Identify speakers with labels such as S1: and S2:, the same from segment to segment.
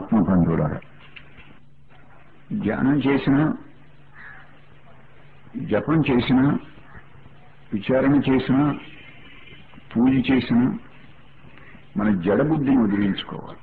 S1: ఆత్మబంధువులారా ధ్యానం చేసిన జపం చేసిన విచారణ చేసిన పూజ చేసిన మన జడబుద్ధిని వదిలించుకోవాలి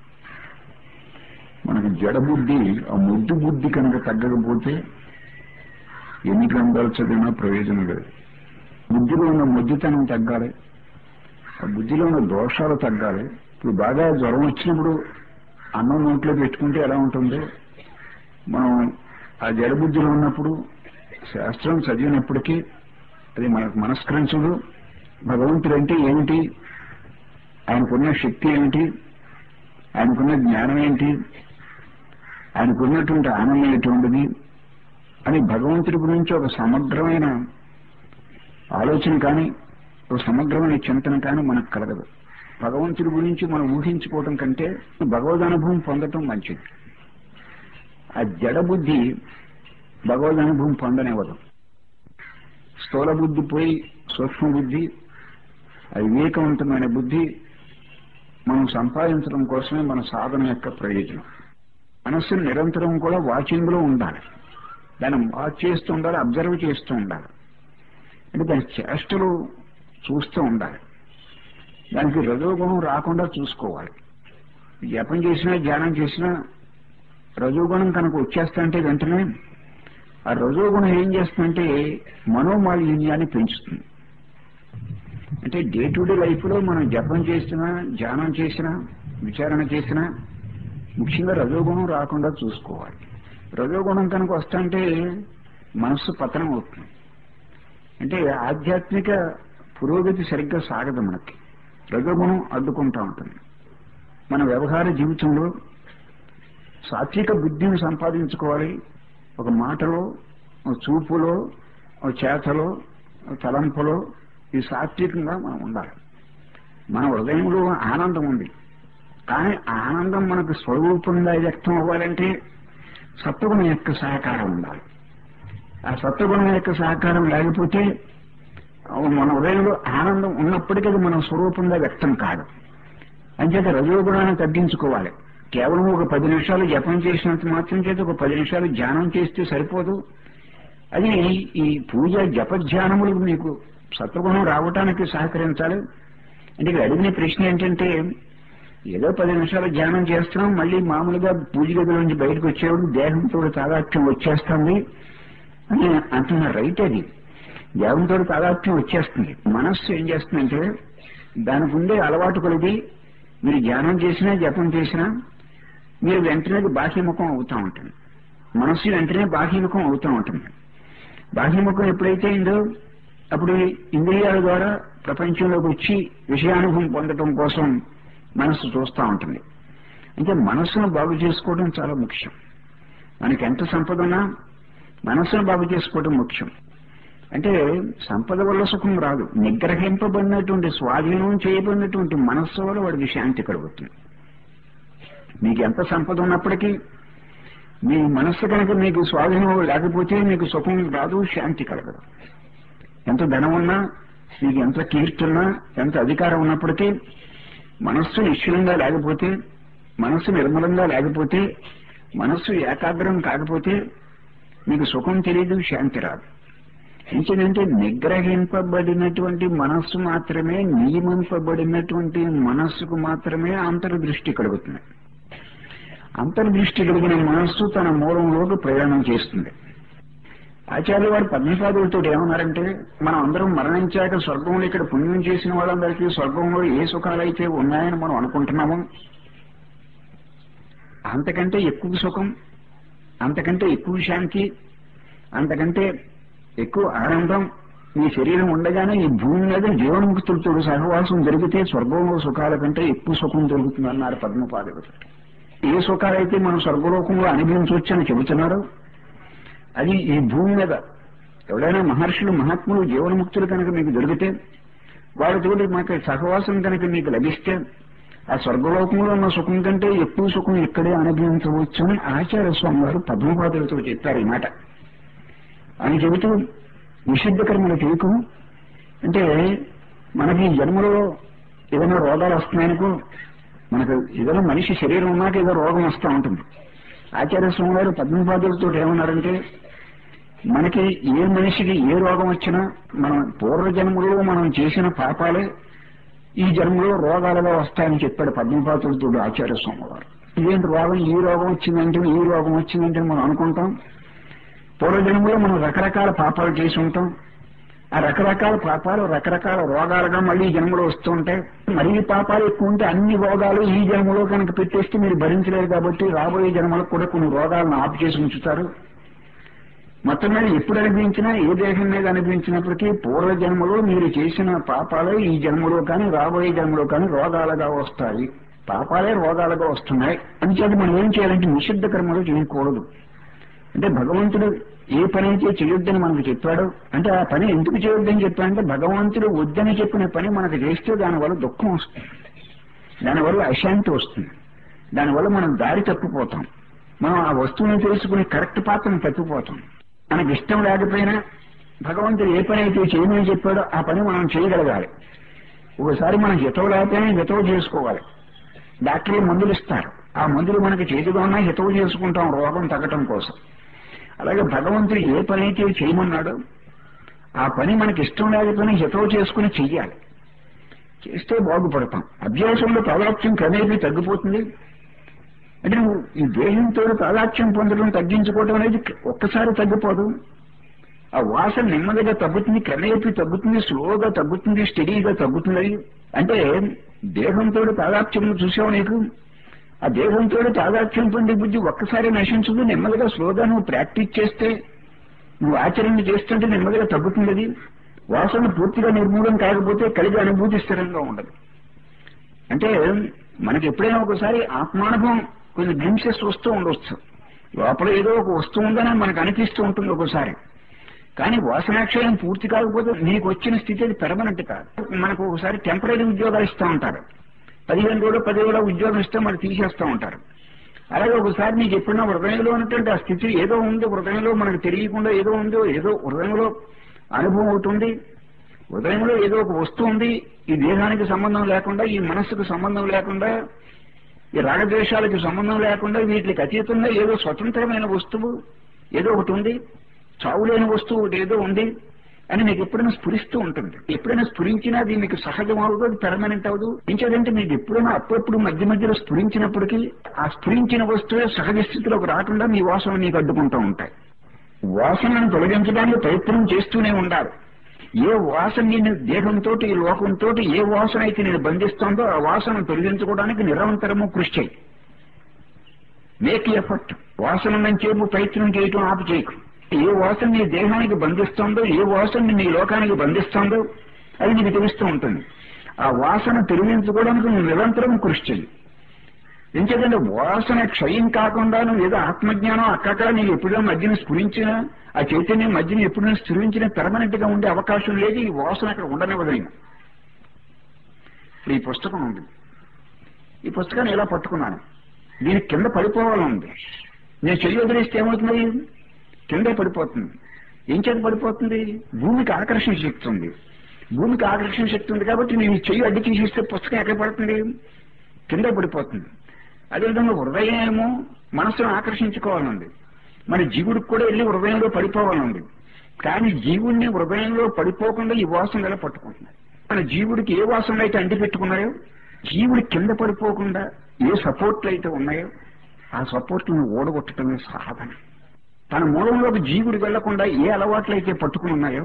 S1: మనకి జడబుద్ధి ఆ ముద్దు బుద్ధి కనుక తగ్గకపోతే ఎన్ని గ్రంథాలు చదివినా ప్రయోజనం లేదు బుద్ధిలో ఉన్న ముద్దితనం తగ్గాలి ఆ బుద్ధిలో ఉన్న దోషాలు తగ్గాలి ఇప్పుడు బాగా జ్వరం వచ్చినప్పుడు అన్నం నోట్లో పెట్టుకుంటే ఎలా ఉంటుంది మనం ఆ జడబుద్ధిలో ఉన్నప్పుడు శాస్త్రం చదివినప్పటికీ అది మనకు మనస్కరించదు భగవంతుడు అంటే ఏమిటి ఆయనకున్న శక్తి ఏమిటి ఆయనకున్న జ్ఞానం ఏంటి ఆయనకున్నటువంటి ఆనందం ఎటువంటిది అని భగవంతుడి గురించి ఒక సమగ్రమైన ఆలోచన కానీ ఒక సమగ్రమైన చింతన కానీ మనకు కలగదు భగవంతుడి గురించి మనం ఊహించుకోవడం కంటే భగవద్ అనుభవం పొందటం మంచిది ఆ జడ బుద్ధి భగవద్ అనుభవం పొందనివ్వదు స్థూల బుద్ధి పోయి సూక్ష్మ బుద్ధి ఆ వివేకవంతమైన బుద్ధి మనం సంపాదించడం కోసమే మన సాధన యొక్క ప్రయోజనం మనస్సును నిరంతరం కూడా వాచింగ్ లో ఉండాలి దాన్ని వాచ్ చేస్తూ ఉండాలి అబ్జర్వ్ చేస్తూ ఉండాలి అంటే దాని చేష్టలు చూస్తూ ఉండాలి దానికి రజోగుణం రాకుండా చూసుకోవాలి జపం చేసినా ధ్యానం చేసినా రజోగుణం కనుక వచ్చేస్తంటే వెంటనే ఆ రజోగుణం ఏం చేస్తుందంటే మనోమాలిన్యాన్ని పెంచుతుంది అంటే డే టు డే లైఫ్ లో మనం జపం చేసినా ధ్యానం చేసినా విచారణ చేసినా ముఖ్యంగా రజోగుణం రాకుండా చూసుకోవాలి రజోగుణం కనుక వస్తుంటే మనస్సు పతనం అవుతుంది అంటే ఆధ్యాత్మిక పురోగతి సరిగ్గా సాగదు మనకి రజోగుణం అడ్డుకుంటా ఉంటుంది మన వ్యవహార జీవితంలో సాత్విక బుద్ధిని సంపాదించుకోవాలి ఒక మాటలో ఒక చూపులో ఒక చేతలో ఒక తలంపులో ఈ సాత్వికంగా మనం ఉండాలి మన హృదయంలో ఆనందం ఉంది కానీ ఆనందం మనకు స్వరూపంగా వ్యక్తం అవ్వాలంటే సత్వగుణం యొక్క సహకారం ఉండాలి ఆ సత్వగుణం యొక్క సహకారం లేకపోతే మన హృదయంలో ఆనందం ఉన్నప్పటికీ అది మన స్వరూపంగా వ్యక్తం కాదు అంచేత రజోగుణాన్ని తగ్గించుకోవాలి కేవలం ఒక పది నిమిషాలు జపం చేసినంత మాత్రం చేత ఒక పది నిమిషాలు ధ్యానం చేస్తే సరిపోదు అది ఈ పూజ జప ధ్యానములు మీకు సత్వగుణం రావటానికి సహకరించాలి అంటే ఇక్కడ అడిగిన ప్రశ్న ఏంటంటే ఏదో పది నిమిషాలు ధ్యానం చేస్తున్నాం మళ్ళీ మామూలుగా పూజ గది నుంచి బయటకు వచ్చేవాడు దేహంతో తాదాత్మ్యం వచ్చేస్తుంది అని అంటున్న రైట్ అది దేహంతో తాదాత్మ్యం వచ్చేస్తుంది మనస్సు ఏం చేస్తుందంటే దానికి ఉండే అలవాటు కొలిది మీరు ధ్యానం చేసినా జపం చేసినా మీరు వెంటనే బాహ్యముఖం అవుతూ ఉంటుంది మనస్సు వెంటనే బాహ్యముఖం అవుతూ ఉంటుంది బాహ్యముఖం ఎప్పుడైతే అయిందో అప్పుడు ఇంద్రియాల ద్వారా ప్రపంచంలోకి వచ్చి విషయానుభవం పొందడం కోసం మనస్సు చూస్తూ ఉంటుంది అంటే మనస్సును బాగు చేసుకోవడం చాలా ముఖ్యం మనకి ఎంత సంపద ఉన్నా మనస్సును బాగు చేసుకోవడం ముఖ్యం అంటే సంపద వల్ల సుఖం రాదు నిగ్రహింపబడినటువంటి స్వాధీనం చేయబడినటువంటి మనస్సు వల్ల వాడికి శాంతి కలుగుతుంది మీకు ఎంత సంపద ఉన్నప్పటికీ మీ మనస్సు కనుక మీకు స్వాధీనం లేకపోతే మీకు సుఖం రాదు శాంతి కలగదు ఎంత ధనం ఉన్నా మీకు ఎంత కీర్తున్నా ఎంత అధికారం ఉన్నప్పటికీ మనస్సు నిశ్చలంగా లేకపోతే మనస్సు నిర్మలంగా లేకపోతే మనస్సు ఏకాగ్రం కాకపోతే మీకు సుఖం తెలియదు శాంతి రాదు ఎందుకంటే నిగ్రహింపబడినటువంటి మనస్సు మాత్రమే నియమింపబడినటువంటి మనస్సుకు మాత్రమే అంతర్దృష్టి కలుగుతుంది అంతర్దృష్టి కలిగిన మనస్సు తన మూలంలోకి ప్రయాణం చేస్తుంది ఆచార్య వారు పద్మపాదులతో ఏమన్నారంటే మనం అందరం మరణించాక స్వర్గంలో ఇక్కడ పుణ్యం చేసిన వాళ్ళందరికీ స్వర్గంలో ఏ సుఖాలైతే ఉన్నాయని మనం అనుకుంటున్నాము అంతకంటే ఎక్కువ సుఖం అంతకంటే ఎక్కువ శాంతి అంతకంటే ఎక్కువ ఆనందం మీ శరీరం ఉండగానే ఈ భూమి మీద జీవన్ముక్తులతో సహవాసం జరిగితే స్వర్గంలో సుఖాల కంటే ఎక్కువ సుఖం దొరుకుతుంది అన్నారు పద్మపాదులు ఏ సుఖాలైతే మనం స్వర్గలోకంలో అనుభవించవచ్చని చెబుతున్నారు అది ఈ భూమి మీద ఎవడైనా మహర్షులు మహాత్ములు జీవన్ముక్తులు కనుక మీకు దొరికితే వాళ్ళతోటి మాకు సహవాసం కనుక మీకు లభిస్తే ఆ స్వర్గలోకంలో ఉన్న సుఖం కంటే ఎక్కువ సుఖం ఇక్కడే అనుభవించవచ్చు అని ఆచార్య స్వామి వారు పద్మపాదులతో చెప్పారు ఈ మాట అని చెబుతూ నిషిద్ధ కర్మలు చేయకు అంటే మనకి జన్మలో ఏదైనా రోగాలు వస్తున్నాయనుకో మనకు ఏదైనా మనిషి శరీరం ఉన్నాక ఏదో రోగం వస్తూ ఉంటుంది ఆచార్య స్వామి గారు పద్మపాదులతో ఏమన్నారంటే మనకి ఏ మనిషికి ఏ రోగం వచ్చినా మనం పూర్వజన్మలో మనం చేసిన పాపాలే ఈ జన్మలో రోగాలుగా వస్తాయని చెప్పాడు పద్మపాతులతో ఆచార్య స్వామి గారు ఇదేంటి రోగం ఈ రోగం వచ్చిందంటే ఈ రోగం వచ్చిందంటే మనం అనుకుంటాం పూర్వజన్మలో మనం రకరకాల పాపాలు చేసి ఉంటాం ఆ రకరకాల పాపాలు రకరకాల రోగాలుగా మళ్ళీ ఈ జన్మలో వస్తూ ఉంటాయి మరి ఈ పాపాలు ఎక్కువ ఉంటే అన్ని రోగాలు ఈ జన్మలో కనుక పెట్టేస్తే మీరు భరించలేరు కాబట్టి రాబోయే జన్మలకు కూడా కొన్ని రోగాలను ఆపు చేసి ఉంచుతారు మొత్తం మీద ఎప్పుడు అనిపించినా ఏ దేశం మీద అనిపించినప్పటికీ పూర్వ జన్మలో మీరు చేసిన పాపాలే ఈ జన్మలో కానీ రాబోయే జన్మలో కానీ రోగాలుగా వస్తాయి పాపాలే రోగాలుగా వస్తున్నాయి అంచేది మనం ఏం చేయాలంటే నిషిద్ధ కర్మలు చేయకూడదు అంటే భగవంతుడు ఏ పని అయితే చేయొద్దని మనకు చెప్పాడు అంటే ఆ పని ఎందుకు చేయొద్దని చెప్పాడంటే భగవంతుడు వద్దని చెప్పిన పని మనకు చేస్తే దానివల్ల దుఃఖం వస్తుంది దానివల్ల అశాంతి వస్తుంది దానివల్ల మనం దారి తప్పిపోతాం మనం ఆ వస్తువుని తెలుసుకుని కరెక్ట్ పాత్రను తప్పిపోతాం మనకి ఇష్టం లేకపోయినా భగవంతుడు ఏ పని అయితే చేయమని చెప్పాడో ఆ పని మనం చేయగలగాలి ఒకసారి మనం హితవు లేకపోయినా హితవు చేసుకోవాలి డాక్టర్లు మందులు ఇస్తారు ఆ మందులు మనకి చేతిగా ఉన్నా హితవు చేసుకుంటాం రోగం తగ్గటం కోసం అలాగే భగవంతుడు ఏ పని అయితే చేయమన్నాడో ఆ పని మనకి ఇష్టం లేకపోయినా హితవు చేసుకుని చెయ్యాలి చేస్తే బాగుపడతాం అభ్యాసంలో ప్రాధాన్యం క్రమేపీ తగ్గిపోతుంది అంటే నువ్వు ఈ దేహంతో ప్రాధాన్యం పొందడం తగ్గించుకోవడం అనేది ఒక్కసారి తగ్గిపోదు ఆ వాసన నెమ్మదిగా తగ్గుతుంది క్రమేపీ తగ్గుతుంది స్లోగా తగ్గుతుంది స్టడీగా తగ్గుతుంది అంటే దేహంతో తాదాత్యం చూసావు నీకు ఆ దేహంతో తాదాత్యం పొందే బుద్ధి ఒక్కసారి నశించదు నెమ్మదిగా స్లోగా నువ్వు ప్రాక్టీస్ చేస్తే నువ్వు ఆచరణ చేస్తుంటే నెమ్మదిగా తగ్గుతుంది అది వాసన పూర్తిగా నిర్మూలన కాకపోతే కలిగి అనుభూతి స్థిరంగా ఉండదు అంటే మనకి ఎప్పుడైనా ఒకసారి ఆత్మానుభవం కొన్ని గ్లింసెస్ వస్తూ ఉండొచ్చు లోపల ఏదో ఒక వస్తువు ఉందని మనకు అనిపిస్తూ ఉంటుంది ఒకసారి కానీ వాసనాక్షయం పూర్తి కాకపోతే నీకు వచ్చిన స్థితి అది పెర్మనెంట్ కాదు మనకు ఒకసారి టెంపరీ ఉద్యోగాలు ఇస్తూ ఉంటారు పదిహేను రోజులు పదివేల ఉద్యోగం ఇస్తే మరి తీసేస్తూ ఉంటారు అలాగే ఒకసారి నీకు ఎప్పుడైనా హృదయంలో ఉన్నటువంటి ఆ స్థితి ఏదో ఉంది హృదయంలో మనకు తెలియకుండా ఏదో ఉందో ఏదో హృదయంలో అనుభవం అవుతుంది హృదయంలో ఏదో ఒక వస్తువు ఉంది ఈ దేహానికి సంబంధం లేకుండా ఈ మనస్సుకు సంబంధం లేకుండా ఈ రాగద్వేషాలకు సంబంధం లేకుండా వీటికి అతీతంగా ఏదో స్వతంత్రమైన వస్తువు ఏదో ఒకటి ఉంది చావులేని వస్తువు ఒకటి ఏదో ఉంది అని మీకు ఎప్పుడైనా స్ఫురిస్తూ ఉంటుంది ఎప్పుడైనా స్ఫురించినా అది మీకు సహజం అవ్వదు అది పెర్మనెంట్ అవ్వదు ఇంకేదంటే మీకు ఎప్పుడైనా అప్పుడప్పుడు మధ్య మధ్యలో స్ఫురించినప్పటికీ ఆ స్ఫురించిన వస్తువే సహజ స్థితిలోకి రాకుండా మీ వాసన మీకు అడ్డుకుంటూ ఉంటాయి వాసనను తొలగించడానికి ప్రయత్నం చేస్తూనే ఉండాలి ఏ వాసన నేను దేహంతో ఈ లోకంతో ఏ వాసన అయితే నేను బంధిస్తుందో ఆ వాసన తొలగించుకోవడానికి నిరంతరము కృషి చేయి మేక్ ఎఫర్ట్ వాసన నుంచేపు ప్రయత్నం చేయటం ఆపు చేయకు ఏ వాసన నీ దేహానికి బంధిస్తుందో ఏ వాసన నీ లోకానికి బంధిస్తుందో అది నీకు తెలుస్తూ ఉంటుంది ఆ వాసన తొలగించుకోవడానికి నువ్వు నిరంతరం కృషి చెయ్యి ఎందుకంటే వాసన క్షయం కాకుండా నువ్వు ఏదో ఆత్మజ్ఞానం అక్కక్కడ నీకు ఎప్పుడైనా మధ్యన స్ఫురించినా ఆ చైతన్యం మధ్యన ఎప్పుడైనా స్ఫురించినా పెర్మనెంట్ గా ఉండే అవకాశం లేదు ఈ వాసన అక్కడ ఉండనివ్వదైన ఇప్పుడు ఈ పుస్తకం ఉంది ఈ పుస్తకాన్ని ఎలా పట్టుకున్నాను దీని కింద పడిపోవాలని ఉంది నేను చెయ్యి వదిలేస్తే ఏమవుతుంది కిందే పడిపోతుంది ఏం చేత పడిపోతుంది భూమికి ఆకర్షణ శక్తి ఉంది భూమికి ఆకర్షణ శక్తి ఉంది కాబట్టి నేను ఈ చెయ్యి అడ్డు తీసేస్తే పుస్తకం ఎక్కడ పడుతుంది కిందే పడిపోతుంది అదేవిధంగా హృదయం ఏమో మనసును ఆకర్షించుకోవాలనుంది మరి జీవుడికి కూడా వెళ్ళి హృదయంలో పడిపోవాలనుంది కానీ జీవుడిని హృదయంలో పడిపోకుండా ఈ వాసన ఎలా పట్టుకుంటున్నాయి మన జీవుడికి ఏ వాసనలు అయితే అంటి పెట్టుకున్నాయో జీవుడి కింద పడిపోకుండా ఏ సపోర్ట్లు అయితే ఉన్నాయో ఆ సపోర్ట్లను ఓడగొట్టడమే సాధన తన మూలంలోకి జీవుడు వెళ్లకుండా ఏ అలవాట్లు అయితే పట్టుకుని ఉన్నాయో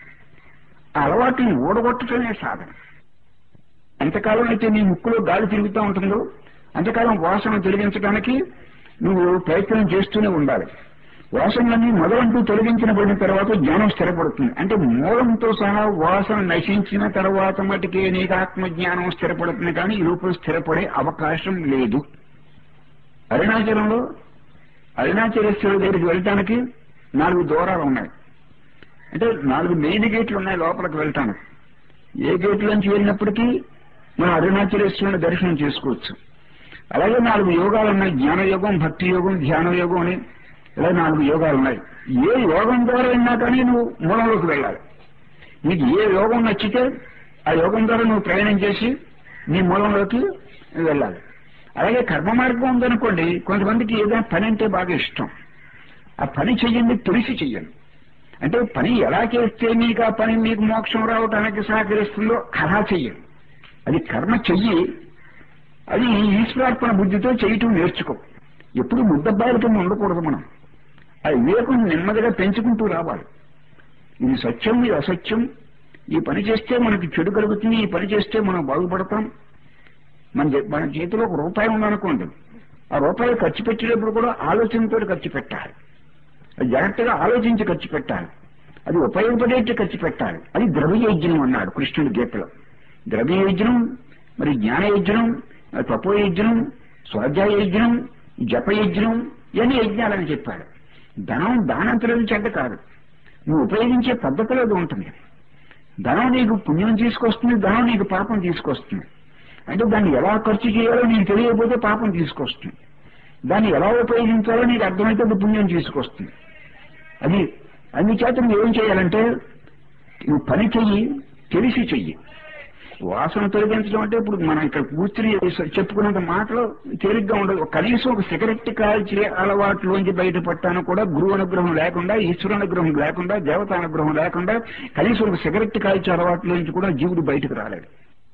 S1: ఆ అలవాట్లను ఓడగొట్టడమే సాధన ఎంతకాలం అయితే నీ ముక్కులో గాలి తిరుగుతూ ఉంటుందో అంతకాలం వాసన తొలగించడానికి నువ్వు ప్రయత్నం చేస్తూనే ఉండాలి వాసనలన్నీ మొదలంటూ తొలగించబడిన తర్వాత జ్ఞానం స్థిరపడుతుంది అంటే మూలంతో సహా వాసన నశించిన తర్వాత మటుకే నీకు ఆత్మజ్ఞానం స్థిరపడుతుంది కానీ ఈ రూపం స్థిరపడే అవకాశం లేదు అరుణాచలంలో అరుణాచలేశ్వరుడి దగ్గరికి వెళ్ళటానికి నాలుగు దూరాలు ఉన్నాయి అంటే నాలుగు మెయిన్ గేట్లు ఉన్నాయి లోపలికి వెళ్ళటానికి ఏ గేట్లోంచి వెళ్ళినప్పటికీ మనం అరుణాచలేశ్వరుని దర్శనం చేసుకోవచ్చు అలాగే నాలుగు యోగాలు ఉన్నాయి జ్ఞాన యోగం భక్తి యోగం ధ్యాన యోగం అని ఇలా నాలుగు యోగాలు ఉన్నాయి ఏ యోగం ద్వారా వెళ్ళినా కానీ నువ్వు మూలంలోకి వెళ్ళాలి నీకు ఏ యోగం నచ్చితే ఆ యోగం ద్వారా నువ్వు ప్రయాణం చేసి నీ మూలంలోకి వెళ్ళాలి అలాగే కర్మ మార్గం ఉందనుకోండి కొంతమందికి ఏదైనా పని అంటే బాగా ఇష్టం ఆ పని చెయ్యండి తెలిసి చెయ్యండి అంటే పని ఎలా చేస్తే మీకు ఆ పని మీకు మోక్షం రావడానికి సహకరిస్తుందో అలా చెయ్యండి అది కర్మ చెయ్యి అది ఈశ్వరార్పణ బుద్ధితో చేయటం నేర్చుకో ఎప్పుడు ముద్దబ్బాయిల కింద ఉండకూడదు మనం ఆ వివేకం నెమ్మదిగా పెంచుకుంటూ రావాలి ఇది సత్యం ఇది అసత్యం ఈ పని చేస్తే మనకి చెడు కలుగుతుంది ఈ పని చేస్తే మనం బాగుపడతాం మన జే- మన చేతిలో ఒక రూపాయి ఉందనుకోండి ఆ రూపాయి ఖర్చు పెట్టేటప్పుడు కూడా ఆలోచనతో ఖర్చు పెట్టాలి అది జాగ్రత్తగా ఆలోచించి ఖర్చు పెట్టాలి అది ఉపయోగపడేట్టు ఖర్చు పెట్టాలి అది ద్రవ్యయజ్ఞం అన్నాడు కృష్ణుడి గీతలో ద్రవ్యయజ్ఞం మరి జ్ఞానయజ్ఞం తపోయజ్ఞం స్వాధ్యాయ యజ్ఞం జపయజ్ఞం ఇవన్నీ యజ్ఞాలని చెప్పాడు ధనం దానంతరం చెడ్డ కాదు నువ్వు ఉపయోగించే పద్ధతిలో అది ఉంటుంది ధనం నీకు పుణ్యం తీసుకొస్తుంది ధనం నీకు పాపం తీసుకొస్తుంది అంటే దాన్ని ఎలా ఖర్చు చేయాలో నీకు తెలియకపోతే పాపం తీసుకొస్తుంది దాన్ని ఎలా ఉపయోగించాలో నీకు అర్థమైతే అది పుణ్యం తీసుకొస్తుంది అది అందుచేత నువ్వు ఏం చేయాలంటే నువ్వు పని చెయ్యి తెలిసి చెయ్యి వాసన తొలగించడం అంటే ఇప్పుడు మనం ఇక్కడ కూర్చుని చెప్పుకున్నంత మాటలు తేలిగ్గా ఉండదు కనీసం ఒక సిగరెట్ కాల్చే అలవాట్లోంచి బయటపడటానికి కూడా గురువు అనుగ్రహం లేకుండా ఈశ్వర అనుగ్రహం లేకుండా దేవత అనుగ్రహం లేకుండా కనీసం ఒక సిగరెట్ కాల్చే అలవాట్లోంచి కూడా జీవుడు బయటకు రాలేడు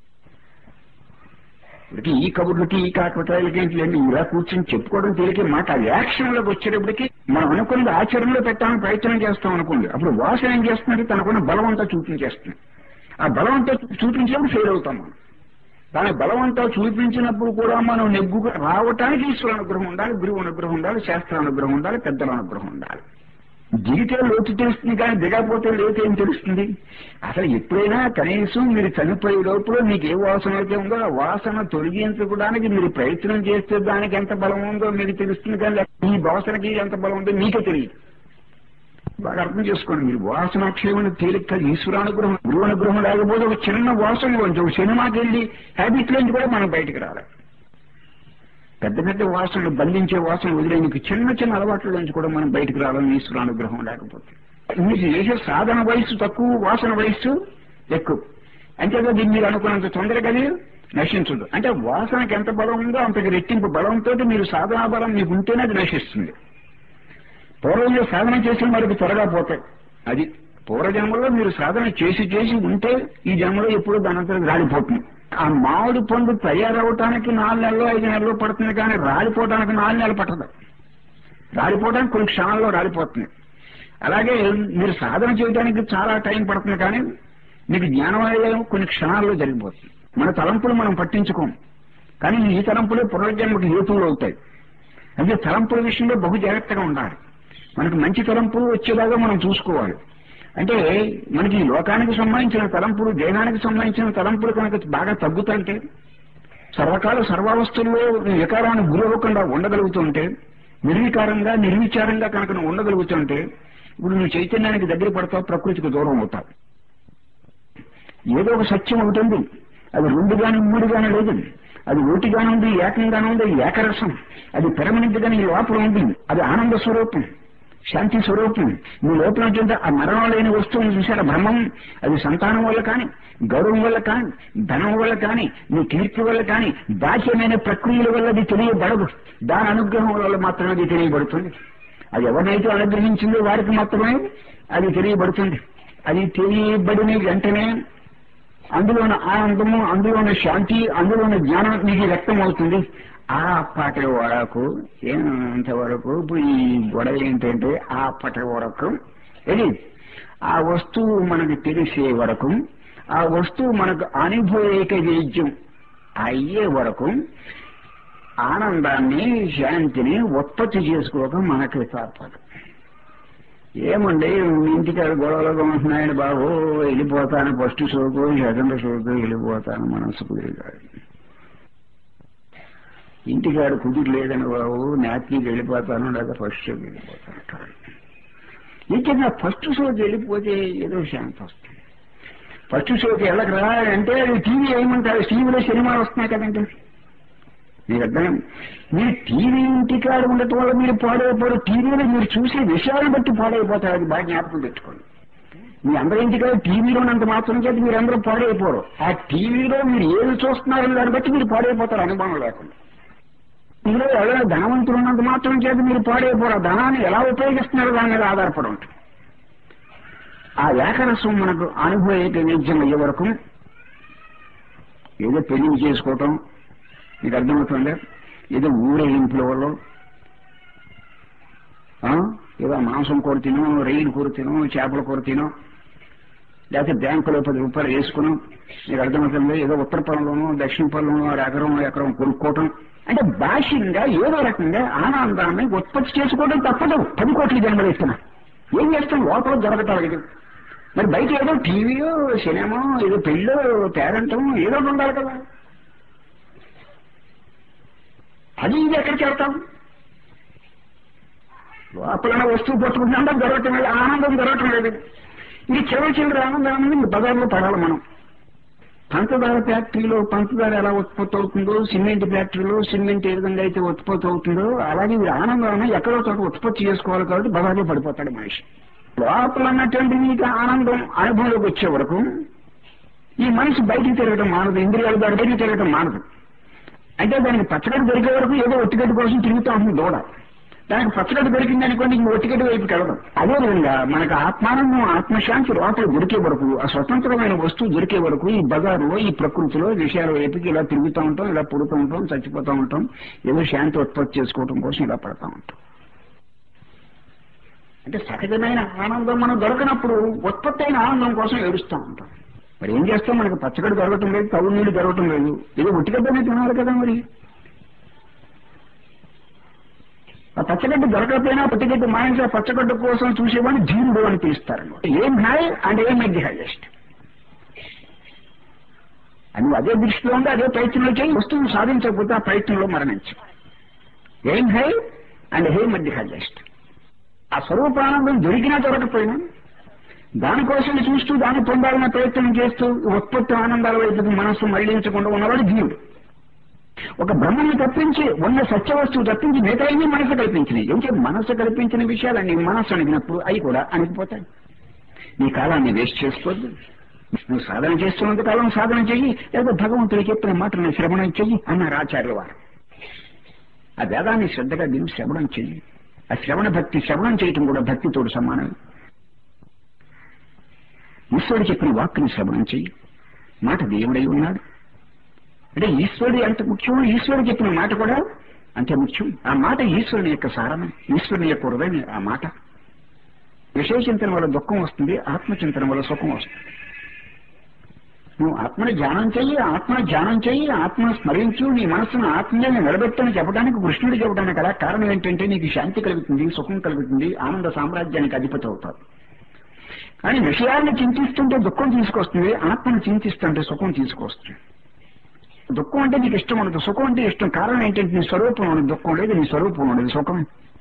S1: ఇప్పటికి ఈ కబుర్లకి ఈ కాకపటాలకి ఏంటి ఇలా కూర్చొని చెప్పుకోవడం తేలికే మాట అది యాక్షన్లోకి వచ్చేటప్పటికి మనం అనుకున్నది ఆచరణలో పెట్టాలని ప్రయత్నం చేస్తాం అనుకోండి అప్పుడు వాసన ఏం చేస్తుందంటే తనకున్న బలం అంతా చూపించేస్తుంది ఆ బలం అంతా చూపించినప్పుడు ఫెయిల్ అవుతాం మనం దాని బలం అంతా చూపించినప్పుడు కూడా మనం నెగ్గు రావటానికి ఈశ్వర అనుగ్రహం ఉండాలి గురువు అనుగ్రహం ఉండాలి శాస్త్ర అనుగ్రహం ఉండాలి పెద్దల అనుగ్రహం ఉండాలి దిగితే లోతు తెలుస్తుంది కానీ దిగకపోతే లోతు ఏం తెలుస్తుంది అసలు ఎప్పుడైనా కనీసం మీరు చనిపోయే లోపల మీకు ఏ వాసన అయితే ఉందో ఆ వాసన తొలగించుకోవడానికి మీరు ప్రయత్నం చేస్తే దానికి ఎంత బలం ఉందో మీకు తెలుస్తుంది కానీ ఈ వాసనకి ఎంత బలం ఉందో మీకే తెలియదు బాగా అర్థం చేసుకోండి మీరు వాసనాక్షేమణ తేలిక ఈశ్వరానుగ్రహం గురువు అనుగ్రహం లేకపోతే ఒక చిన్న వాసనలోంచి ఒక సినిమాకి వెళ్ళి హ్యాబిట్ లోంచి కూడా మనం బయటకు రావాలి పెద్ద పెద్ద వాసనలు బంధించే వాసన వదిలేందుకు చిన్న చిన్న అలవాట్లలోంచి కూడా మనం బయటకు రావాలని ఈశ్వరానుగ్రహం లేకపోతే మీరు చేసే సాధన వయస్సు తక్కువ వాసన వయస్సు ఎక్కువ అంతేగా దీన్ని మీరు అనుకున్నంత తొందరగా అది నశించదు అంటే వాసనకి ఎంత బలం ఉందో అంతకి రెట్టింపు బలంతో మీరు సాధనా బలం మీకు ఉంటేనే అది నశిస్తుంది పూర్వంలో సాధన చేసిన వారికి త్వరగా పోతాయి అది పూర్వజన్మలో మీరు సాధన చేసి చేసి ఉంటే ఈ జన్మలో ఎప్పుడూ దానంతా రాలిపోతుంది ఆ మామిడి పండు తయారవటానికి నాలుగు నెలలు ఐదు నెలలు పడుతుంది కానీ రాలిపోవటానికి నాలుగు నెలలు పట్టదు రాలిపోవడానికి కొన్ని క్షణాల్లో రాలిపోతుంది అలాగే మీరు సాధన చేయడానికి చాలా టైం పడుతుంది కానీ మీకు జ్ఞానవాయువు కొన్ని క్షణాల్లో జరిగిపోతుంది మన తలంపులు మనం పట్టించుకోం కానీ ఈ తలంపులే పునర్జన్మకు హేతువులు అవుతాయి అదే తలంపుల విషయంలో బహు జాగ్రత్తగా ఉండాలి మనకు మంచి తలంపులు వచ్చేలాగా మనం చూసుకోవాలి అంటే మనకి ఈ లోకానికి సంబంధించిన తలంపులు దేహానికి సంబంధించిన తలంపులు కనుక బాగా తగ్గుతుంటే సర్వకాల సర్వావస్థల్లో నీ వికారాన్ని గురవ్వకుండా ఉండగలుగుతుంటే నిర్వికారంగా నిర్విచారంగా కనుక నువ్వు ఉండగలుగుతుంటే ఇప్పుడు నువ్వు చైతన్యానికి దగ్గర పడతావు ప్రకృతికి దూరం అవుతావు ఏదో ఒక సత్యం ఒకటి ఉంది అది రెండు గాని మూడు గాని లేదు అది ఓటిగానే ఉంది ఏకంగానే ఉంది ఏకరసం అది పెరమనింటి గాని ఈ లోపల ఉంది అది ఆనంద స్వరూపం శాంతి స్వరూపం మీ లోపల ఉంటుంది ఆ మరణం లేని వస్తువుని చూసారా బ్రహ్మం అది సంతానం వల్ల కానీ గౌరవం వల్ల కానీ ధనం వల్ల కానీ నీ కీర్తి వల్ల కానీ బాహ్యమైన ప్రక్రియల వల్ల అది తెలియబడదు దాని అనుగ్రహం వల్ల మాత్రమే అది తెలియబడుతుంది అది ఎవరినైతే అనుగ్రహించిందో వారికి మాత్రమే అది తెలియబడుతుంది అది తెలియబడిన వెంటనే అందులోని ఆనందము అందులోని శాంతి అందులోని జ్ఞానం నీకు వ్యక్తం అవుతుంది ఆ పాట వరకు ఏంత వరకు ఇప్పుడు ఈ గొడవ ఏంటంటే ఆ పట వరకు ఇది ఆ వస్తువు మనకు తెలిసే వరకు ఆ వస్తువు మనకు అనుభవేక వేద్యం అయ్యే వరకు ఆనందాన్ని శాంతిని ఉత్పత్తి చేసుకోక మనకి తప్పదు ఏమండి ఇంటికాడ గొడవలుగా ఉంటున్నాయండి బాబు వెళ్ళిపోతాను ఫస్ట్ షోకు సెకండ్ షోకు వెళ్ళిపోతాను మనసుకు వెళ్ళాడు ఇంటికాడ కుదిరి లేదని బాబు నాట్కి వెళ్ళిపోతాను లేక ఫస్ట్ షోకి వెళ్ళిపోతాను అంటాడు ఇంకేనా ఫస్ట్ షోకి వెళ్ళిపోతే ఏదో శాంతి వస్తుంది ఫస్ట్ షోకి వెళ్ళకరా అంటే అది టీవీ ఏమంటారు టీవీలో సినిమాలు వస్తున్నాయి కదండి మీకు అర్థం మీరు టీవీ ఇంటికాడ ఉండటం వల్ల మీరు పాడైపోరు టీవీలో మీరు చూసే విషయాలను బట్టి పాడైపోతారు అది బాగా జ్ఞాపకం పెట్టుకోండి మీ అందరి ఇంటికాడ టీవీలో ఉన్నంత మాత్రం చేతి మీరు అందరూ పాడైపోరు ఆ టీవీలో మీరు ఏది చూస్తున్నారని దాన్ని బట్టి మీరు పాడైపోతారు అనుభవం లేకుండా ఇందులో ఎవరైనా ధనవంతులు ఉన్నంత మాత్రం చేత మీరు పాడైపోరు ఆ ధనాన్ని ఎలా ఉపయోగిస్తున్నారో దాని మీద ఆధారపడి ఉంటుంది ఆ ఏకరసం మనకు అనుభవ నిజం అయ్యే వరకు ఏదో పెళ్లి చేసుకోవటం మీకు అర్థమవుతుందా ఏదో ఊరేగింపుల వల్ల ఆ, ఏదో మాంసం కూర తినో రొయ్యలు కూర తినో చేపల కూర తినో లేకపోతే బ్యాంకులో పది రూపాయలు వేసుకుని మీకు అర్థమవుతుంది ఏదో ఉత్తర పొలంలోనూ దక్షిణ పొలంలోనూ ఆరు ఎకరం ఎకరం కొనుక్కోవటం అంటే బాహ్యంగా ఏదో రకంగా ఆనందాన్ని ఉత్పత్తి చేసుకోవడం తప్పదు పది కోట్ల జన్మలు ఇస్తున్నా ఏం చేస్తాం లోపల జరగటం ఇది మరి బయట ఏదో టీవీయో సినిమా ఏదో పెళ్ళో పేరెంటం ఏదో ఒకటి ఉండాలి కదా అది ఇది ఎక్కడ చేస్తాం లోపల వస్తువు పట్టుకుంటున్నా జరగటం లేదు ఆనందం జరగటం లేదు ఇది చివరి చివరి ఆనందాన్ని బజార్లో పడాలి మనం పంచదార ఫ్యాక్టరీలో పంచదార ఎలా ఉత్పత్తి అవుతుందో సిమెంట్ ఫ్యాక్టరీలో సిమెంట్ ఏ విధంగా అయితే ఉత్పత్తి అవుతుందో అలాగే వీడి ఆనందాన్ని ఎక్కడో చోట ఉత్పత్తి చేసుకోవాలి కాబట్టి బజార్లో పడిపోతాడు మనిషి లోపల ఉన్నటువంటి మీకు ఆనందం అనుభవంలోకి వచ్చే వరకు ఈ మనిషి బయటికి తిరగటం మానదు ఇంద్రియాలు దాని బయటికి తిరగటం మానదు అంటే దానికి పచ్చగడ్డి దొరికే వరకు ఏదో ఒట్టిగడ్డి కోసం తిరుగుతూ ఉంటుంది దూడ దానికి పచ్చగడ్డి దొరికింది అనుకోండి ఇంక ఒట్టిగడ్డి వైపుకి వెళ్ళడం అదేవిధంగా మనకు ఆత్మానందం ఆత్మశాంతి లోపల దొరికే వరకు ఆ స్వతంత్రమైన వస్తువు దొరికే వరకు ఈ బజారులో ఈ ప్రకృతిలో విషయాల వైపుకి ఇలా తిరుగుతూ ఉంటాం ఇలా పుడుతూ ఉంటాం చచ్చిపోతూ ఉంటాం ఏదో శాంతి ఉత్పత్తి చేసుకోవడం కోసం ఇలా పడతా ఉంటాం అంటే సహజమైన ఆనందం మనం దొరకనప్పుడు ఉత్పత్తి అయిన ఆనందం కోసం ఏడుస్తూ ఉంటాం మరి ఏం చేస్తాం మనకు పచ్చగడ్డి దొరకటం లేదు తగు నీళ్లు దొరకటం లేదు ఏదో ఒట్టిగడ్డనే తినాలి కదా మరి ఆ పచ్చగడ్డ దొరకకపోయినా పచ్చగడ్డ మాయించి ఆ పచ్చగడ్డ కోసం చూసేవాడిని ధీరుడు అని పిలుస్తారన్నమాట ఏం హాయ్ అండ్ ఏం ఎగ్ హైయెస్ట్ అని అదే దృష్టిలో ఉండి అదే ప్రయత్నంలో చేయి వస్తువును సాధించకపోతే ఆ ప్రయత్నంలో మరణించు ఏం హై అండ్ హే మధ్య హైయెస్ట్ ఆ స్వరూపానందం దొరికినా దొరకపోయినా దానికోసం చూస్తూ దాన్ని పొందాలన్న ప్రయత్నం చేస్తూ ఉత్పత్తి ఆనందాల వైపు మనస్సు మళ్లించకుండా ఉన్నవాడు జీవుడు ఒక బ్రహ్మని తప్పించి ఉన్న సత్య వస్తువు తప్పించి మిగతా అన్ని మనసు కల్పించినాయి ఏంటంటే మనసు కల్పించిన విషయాలన్నీ మనస్సు అణిగినప్పుడు అవి కూడా అణిగిపోతాయి నీ కాలాన్ని వేస్ట్ చేసుకోవద్దు నువ్వు సాధన చేస్తున్నంత కాలం సాధన చెయ్యి లేదా భగవంతుడు చెప్పిన మాటలను శ్రవణం చెయ్యి అన్నారు ఆచార్యుల వారు ఆ వేదాన్ని శ్రద్ధగా దీన్ని శ్రవణం చెయ్యి ఆ శ్రవణ భక్తి శ్రవణం చేయటం కూడా భక్తితోడు సమానం ఈశ్వరుడు చెప్పిన వాక్కుని శ్రవణం చెయ్యి మాట దేవుడై ఉన్నాడు అంటే ఈశ్వరుడు ఎంత ముఖ్యం ఈశ్వరుడు చెప్పిన మాట కూడా అంతే ముఖ్యం ఆ మాట ఈశ్వరుని యొక్క సారమే ఈశ్వరుని యొక్క హృదయం ఆ మాట విషయ చింతన వల్ల దుఃఖం వస్తుంది ఆత్మచింతన వల్ల సుఖం వస్తుంది నువ్వు ఆత్మని ధ్యానం చెయ్యి ఆత్మని ధ్యానం చెయ్యి ఆత్మను స్మరించు నీ మనస్సును ఆత్మీయంగా నిలబెట్టని చెప్పడానికి కృష్ణుడు చెప్పడానికి కదా కారణం ఏంటంటే నీకు శాంతి కలుగుతుంది సుఖం కలుగుతుంది ఆనంద సామ్రాజ్యానికి అధిపతి అవుతావు కానీ విషయాన్ని చింతిస్తుంటే దుఃఖం తీసుకొస్తుంది ఆత్మను చింతిస్తుంటే సుఖం తీసుకొస్తుంది దుఃఖం అంటే నీకు ఇష్టం ఉండదు సుఖం అంటే ఇష్టం కారణం ఏంటంటే నీ స్వరూపం ఉండదు దుఃఖం లేదు నీ స్వరూపం ఉండదు సుఖమే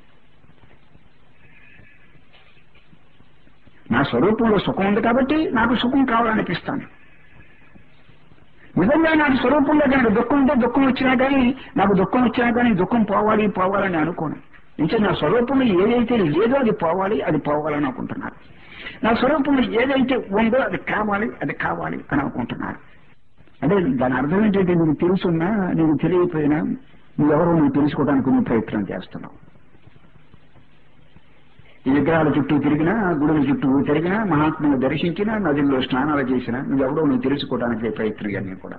S1: నా స్వరూపంలో సుఖం ఉంది కాబట్టి నాకు సుఖం కావాలనిపిస్తాను నిజంగా నాకు స్వరూపంలో కనుక దుఃఖం ఉంటే దుఃఖం వచ్చినా కానీ నాకు దుఃఖం వచ్చినా కానీ దుఃఖం పోవాలి పోవాలని అనుకోను ఇంకా నా స్వరూపంలో ఏదైతే లేదో అది పోవాలి అది పోవాలని అనుకుంటున్నాను నా స్వరూపంలో ఏదైతే ఉందో అది కావాలి అది కావాలి అని అనుకుంటున్నాను అంటే దాని అర్థం ఏంటంటే నీకు తెలుసున్నా నీకు తెలియకపోయినా నువ్వెవరో నువ్వు తెలుసుకోవడానికి నువ్వు ప్రయత్నం చేస్తున్నావు ఈ విగ్రహాల చుట్టూ తిరిగినా గుడుల చుట్టూ తిరిగినా మహాత్ముని దర్శించినా నదుల్లో స్నానాలు చేసినా నువ్వెవడో నువ్వు తెలుసుకోవడానికి ప్రయత్నం ఇవన్నీ కూడా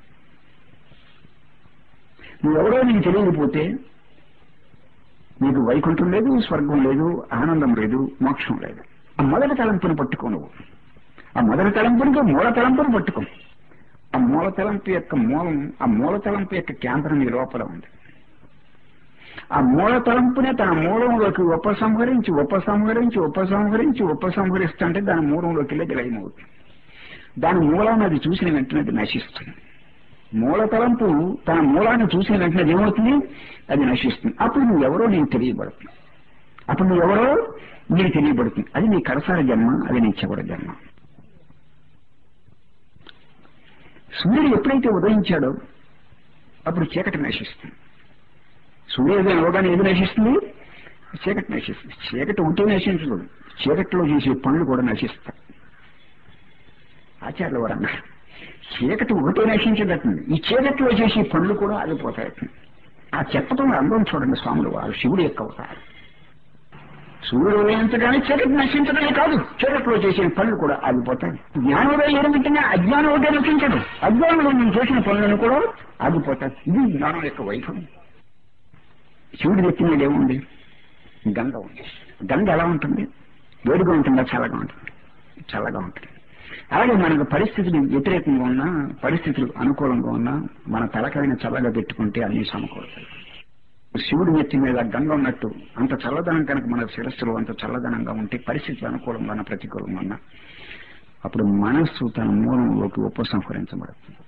S1: నువ్వెవడో నీకు తెలియకపోతే నీకు వైకుంఠం లేదు స్వర్గం లేదు ఆనందం లేదు మోక్షం లేదు ఆ మొదటి తలంపుని పట్టుకో నువ్వు ఆ మొదటి తలంపునికి మూల తలంపుని పట్టుకో ఆ మూల తలంపు యొక్క మూలం ఆ మూల తలంపు యొక్క కేంద్రం నీ లోపల ఉంది ఆ మూల తలంపునే తన మూలంలోకి ఉపసంహరించి ఉపసంహరించి ఉపసంహరించి ఉపసంహరిస్తుంటే దాని మూలంలోకి వెళ్ళి లయమవుతుంది దాని మూలాన్ని అది చూసిన వెంటనే అది నశిస్తుంది మూల తలంపు తన మూలాన్ని చూసిన వెంటనే అది ఏమవుతుంది అది నశిస్తుంది అప్పుడు నువ్వెవరో నీకు తెలియబడుతుంది అప్పుడు నువ్వెవరో నీకు తెలియబడుతుంది అది నీ కరసాల జన్మ అది నీ చివరి జన్మ సూర్యుడు ఎప్పుడైతే ఉదయించాడో అప్పుడు చీకటి నశిస్తుంది సూర్యోదయం అవగానే ఏది నశిస్తుంది చీకటి నశిస్తుంది చీకటి ఉంటే నశించదు చీకటిలో చేసే పనులు కూడా నశిస్తాయి ఆచార్యుల వారు అన్నారు చీకటి ఒకటే నశించదట్టుంది ఈ చీకటిలో చేసే పనులు కూడా ఆగిపోతాయి ఆ చెప్పటం అందం చూడండి స్వాములు వారు శివుడు యొక్క అవతారం సూర్యుడు ఉదయించగానే చీకటి నశించడమే కాదు చీకట్లో చేసిన పనులు కూడా ఆగిపోతాయి జ్ఞానోదయం ఏమిటంటే అజ్ఞానోదయం నశించడు అజ్ఞానంలో నేను చేసిన పనులను కూడా ఆగిపోతాయి ఇది జ్ఞానం యొక్క వైభవం శివుడి నెత్తి మీద ఏముంది గంగ ఉంది గంగ ఎలా ఉంటుంది వేడిగా ఉంటుందా చల్లగా ఉంటుంది చల్లగా ఉంటుంది అలాగే మనకు పరిస్థితులు వ్యతిరేకంగా ఉన్నా పరిస్థితులు అనుకూలంగా ఉన్నా మన తలకైన చల్లగా పెట్టుకుంటే అన్ని సమకూడతాయి శివుడి నెత్తి మీద గంగ ఉన్నట్టు అంత చల్లదనం కనుక మన శిరస్సులో అంత చల్లదనంగా ఉంటే పరిస్థితులు అనుకూలంగా ఉన్న ప్రతికూలంగా ఉన్నా అప్పుడు మనస్సు తన మూలంలోకి ఉపసంహరించబడుతుంది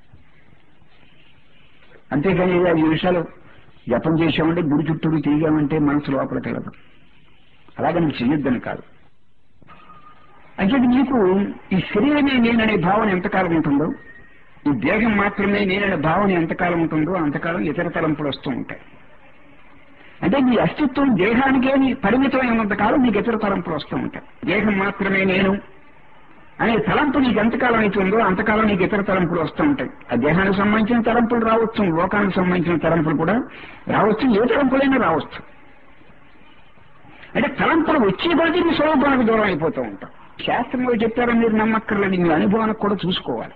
S1: అంతేగాని ఈ ఐదు నిమిషాలు జపం చేసామంటే గుడి చుట్టూరు తిరిగామంటే మనసు లోపలికి వెళ్ళదు అలాగే నువ్వు చెయ్యొద్దని కాదు అంటే నీకు ఈ శరీరమే నేననే భావన ఎంతకాలం ఉంటుందో ఈ దేహం మాత్రమే నేననే భావన ఎంతకాలం ఉంటుందో అంతకాలం ఇతర తలంపులు వస్తూ ఉంటాయి అంటే నీ అస్తిత్వం దేహానికే నీ పరిమితమైనంత కాలం నీకు ఇతర తలంపులు వస్తూ ఉంటాయి దేహం మాత్రమే నేను అనే తలంపు నీకు ఎంతకాలం అయితే ఉందో అంతకాలం నీకు ఇతర తలంపులు వస్తూ ఉంటాయి ఆ దేహానికి సంబంధించిన తలంపులు రావచ్చు లోకానికి సంబంధించిన తలంపులు కూడా రావచ్చు ఏ తలంపులైనా రావచ్చు అంటే తలంపులు వచ్చే కొద్దీ మీ స్వరూపానికి దూరం అయిపోతూ ఉంటాం శాస్త్రంలో చెప్పారో మీరు నమ్మక్కర్లేదు మీ అనుభవానికి కూడా చూసుకోవాలి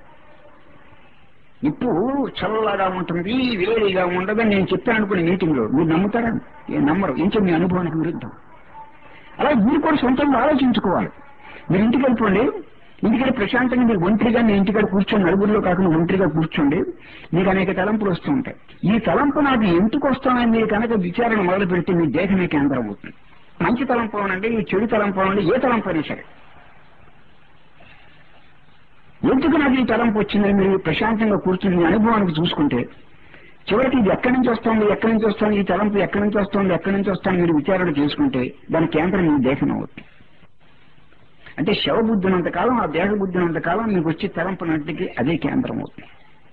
S1: ఇప్పుడు చల్లగా ఉంటుంది వేడిగా ఉండదని నేను చెప్పాను అనుకునే మీటింగ్ లో మీరు నమ్ముతారా ఏం నమ్మరు ఇంకే మీ అనుభవానికి విరుద్ధం అలా మీరు కూడా సొంతంగా ఆలోచించుకోవాలి మీరు ఇంటికి వెళ్ళిపోండి ఇంటికి ప్రశాంతంగా మీరు ఒంటరిగా మీ ఇంటికాడ కూర్చొని నలుగురిలో కాకుండా ఒంటరిగా కూర్చోండి మీకు అనేక తలంపులు వస్తూ ఉంటాయి ఈ తలంపు నాకు ఎందుకు వస్తానని మీరు కనుక విచారణ మొదలు పెడితే మీ దేహమే కేంద్రం అవుతుంది మంచి తలంపు అనండి ఈ చెడు తలంపు అనండి ఏ తలంపు అయినా సరే ఎందుకు నాకు ఈ తలంపు వచ్చిందని మీరు ప్రశాంతంగా కూర్చుని మీ అనుభవానికి చూసుకుంటే చివరికి ఇది ఎక్కడి నుంచి వస్తుంది ఎక్కడి నుంచి వస్తుంది ఈ తలంపు ఎక్కడి నుంచి వస్తుంది ఎక్కడి నుంచి వస్తుంది మీరు విచారణ చేసుకుంటే దాని కేంద్రం మీ దేహం అవుతుంది అంటే శవబుద్ధి ఉన్నంత కాలం ఆ దేహ బుద్ధి ఉన్నంత కాలం మీకు వచ్చే తలంపునట్టుకి అదే కేంద్రం అవుతుంది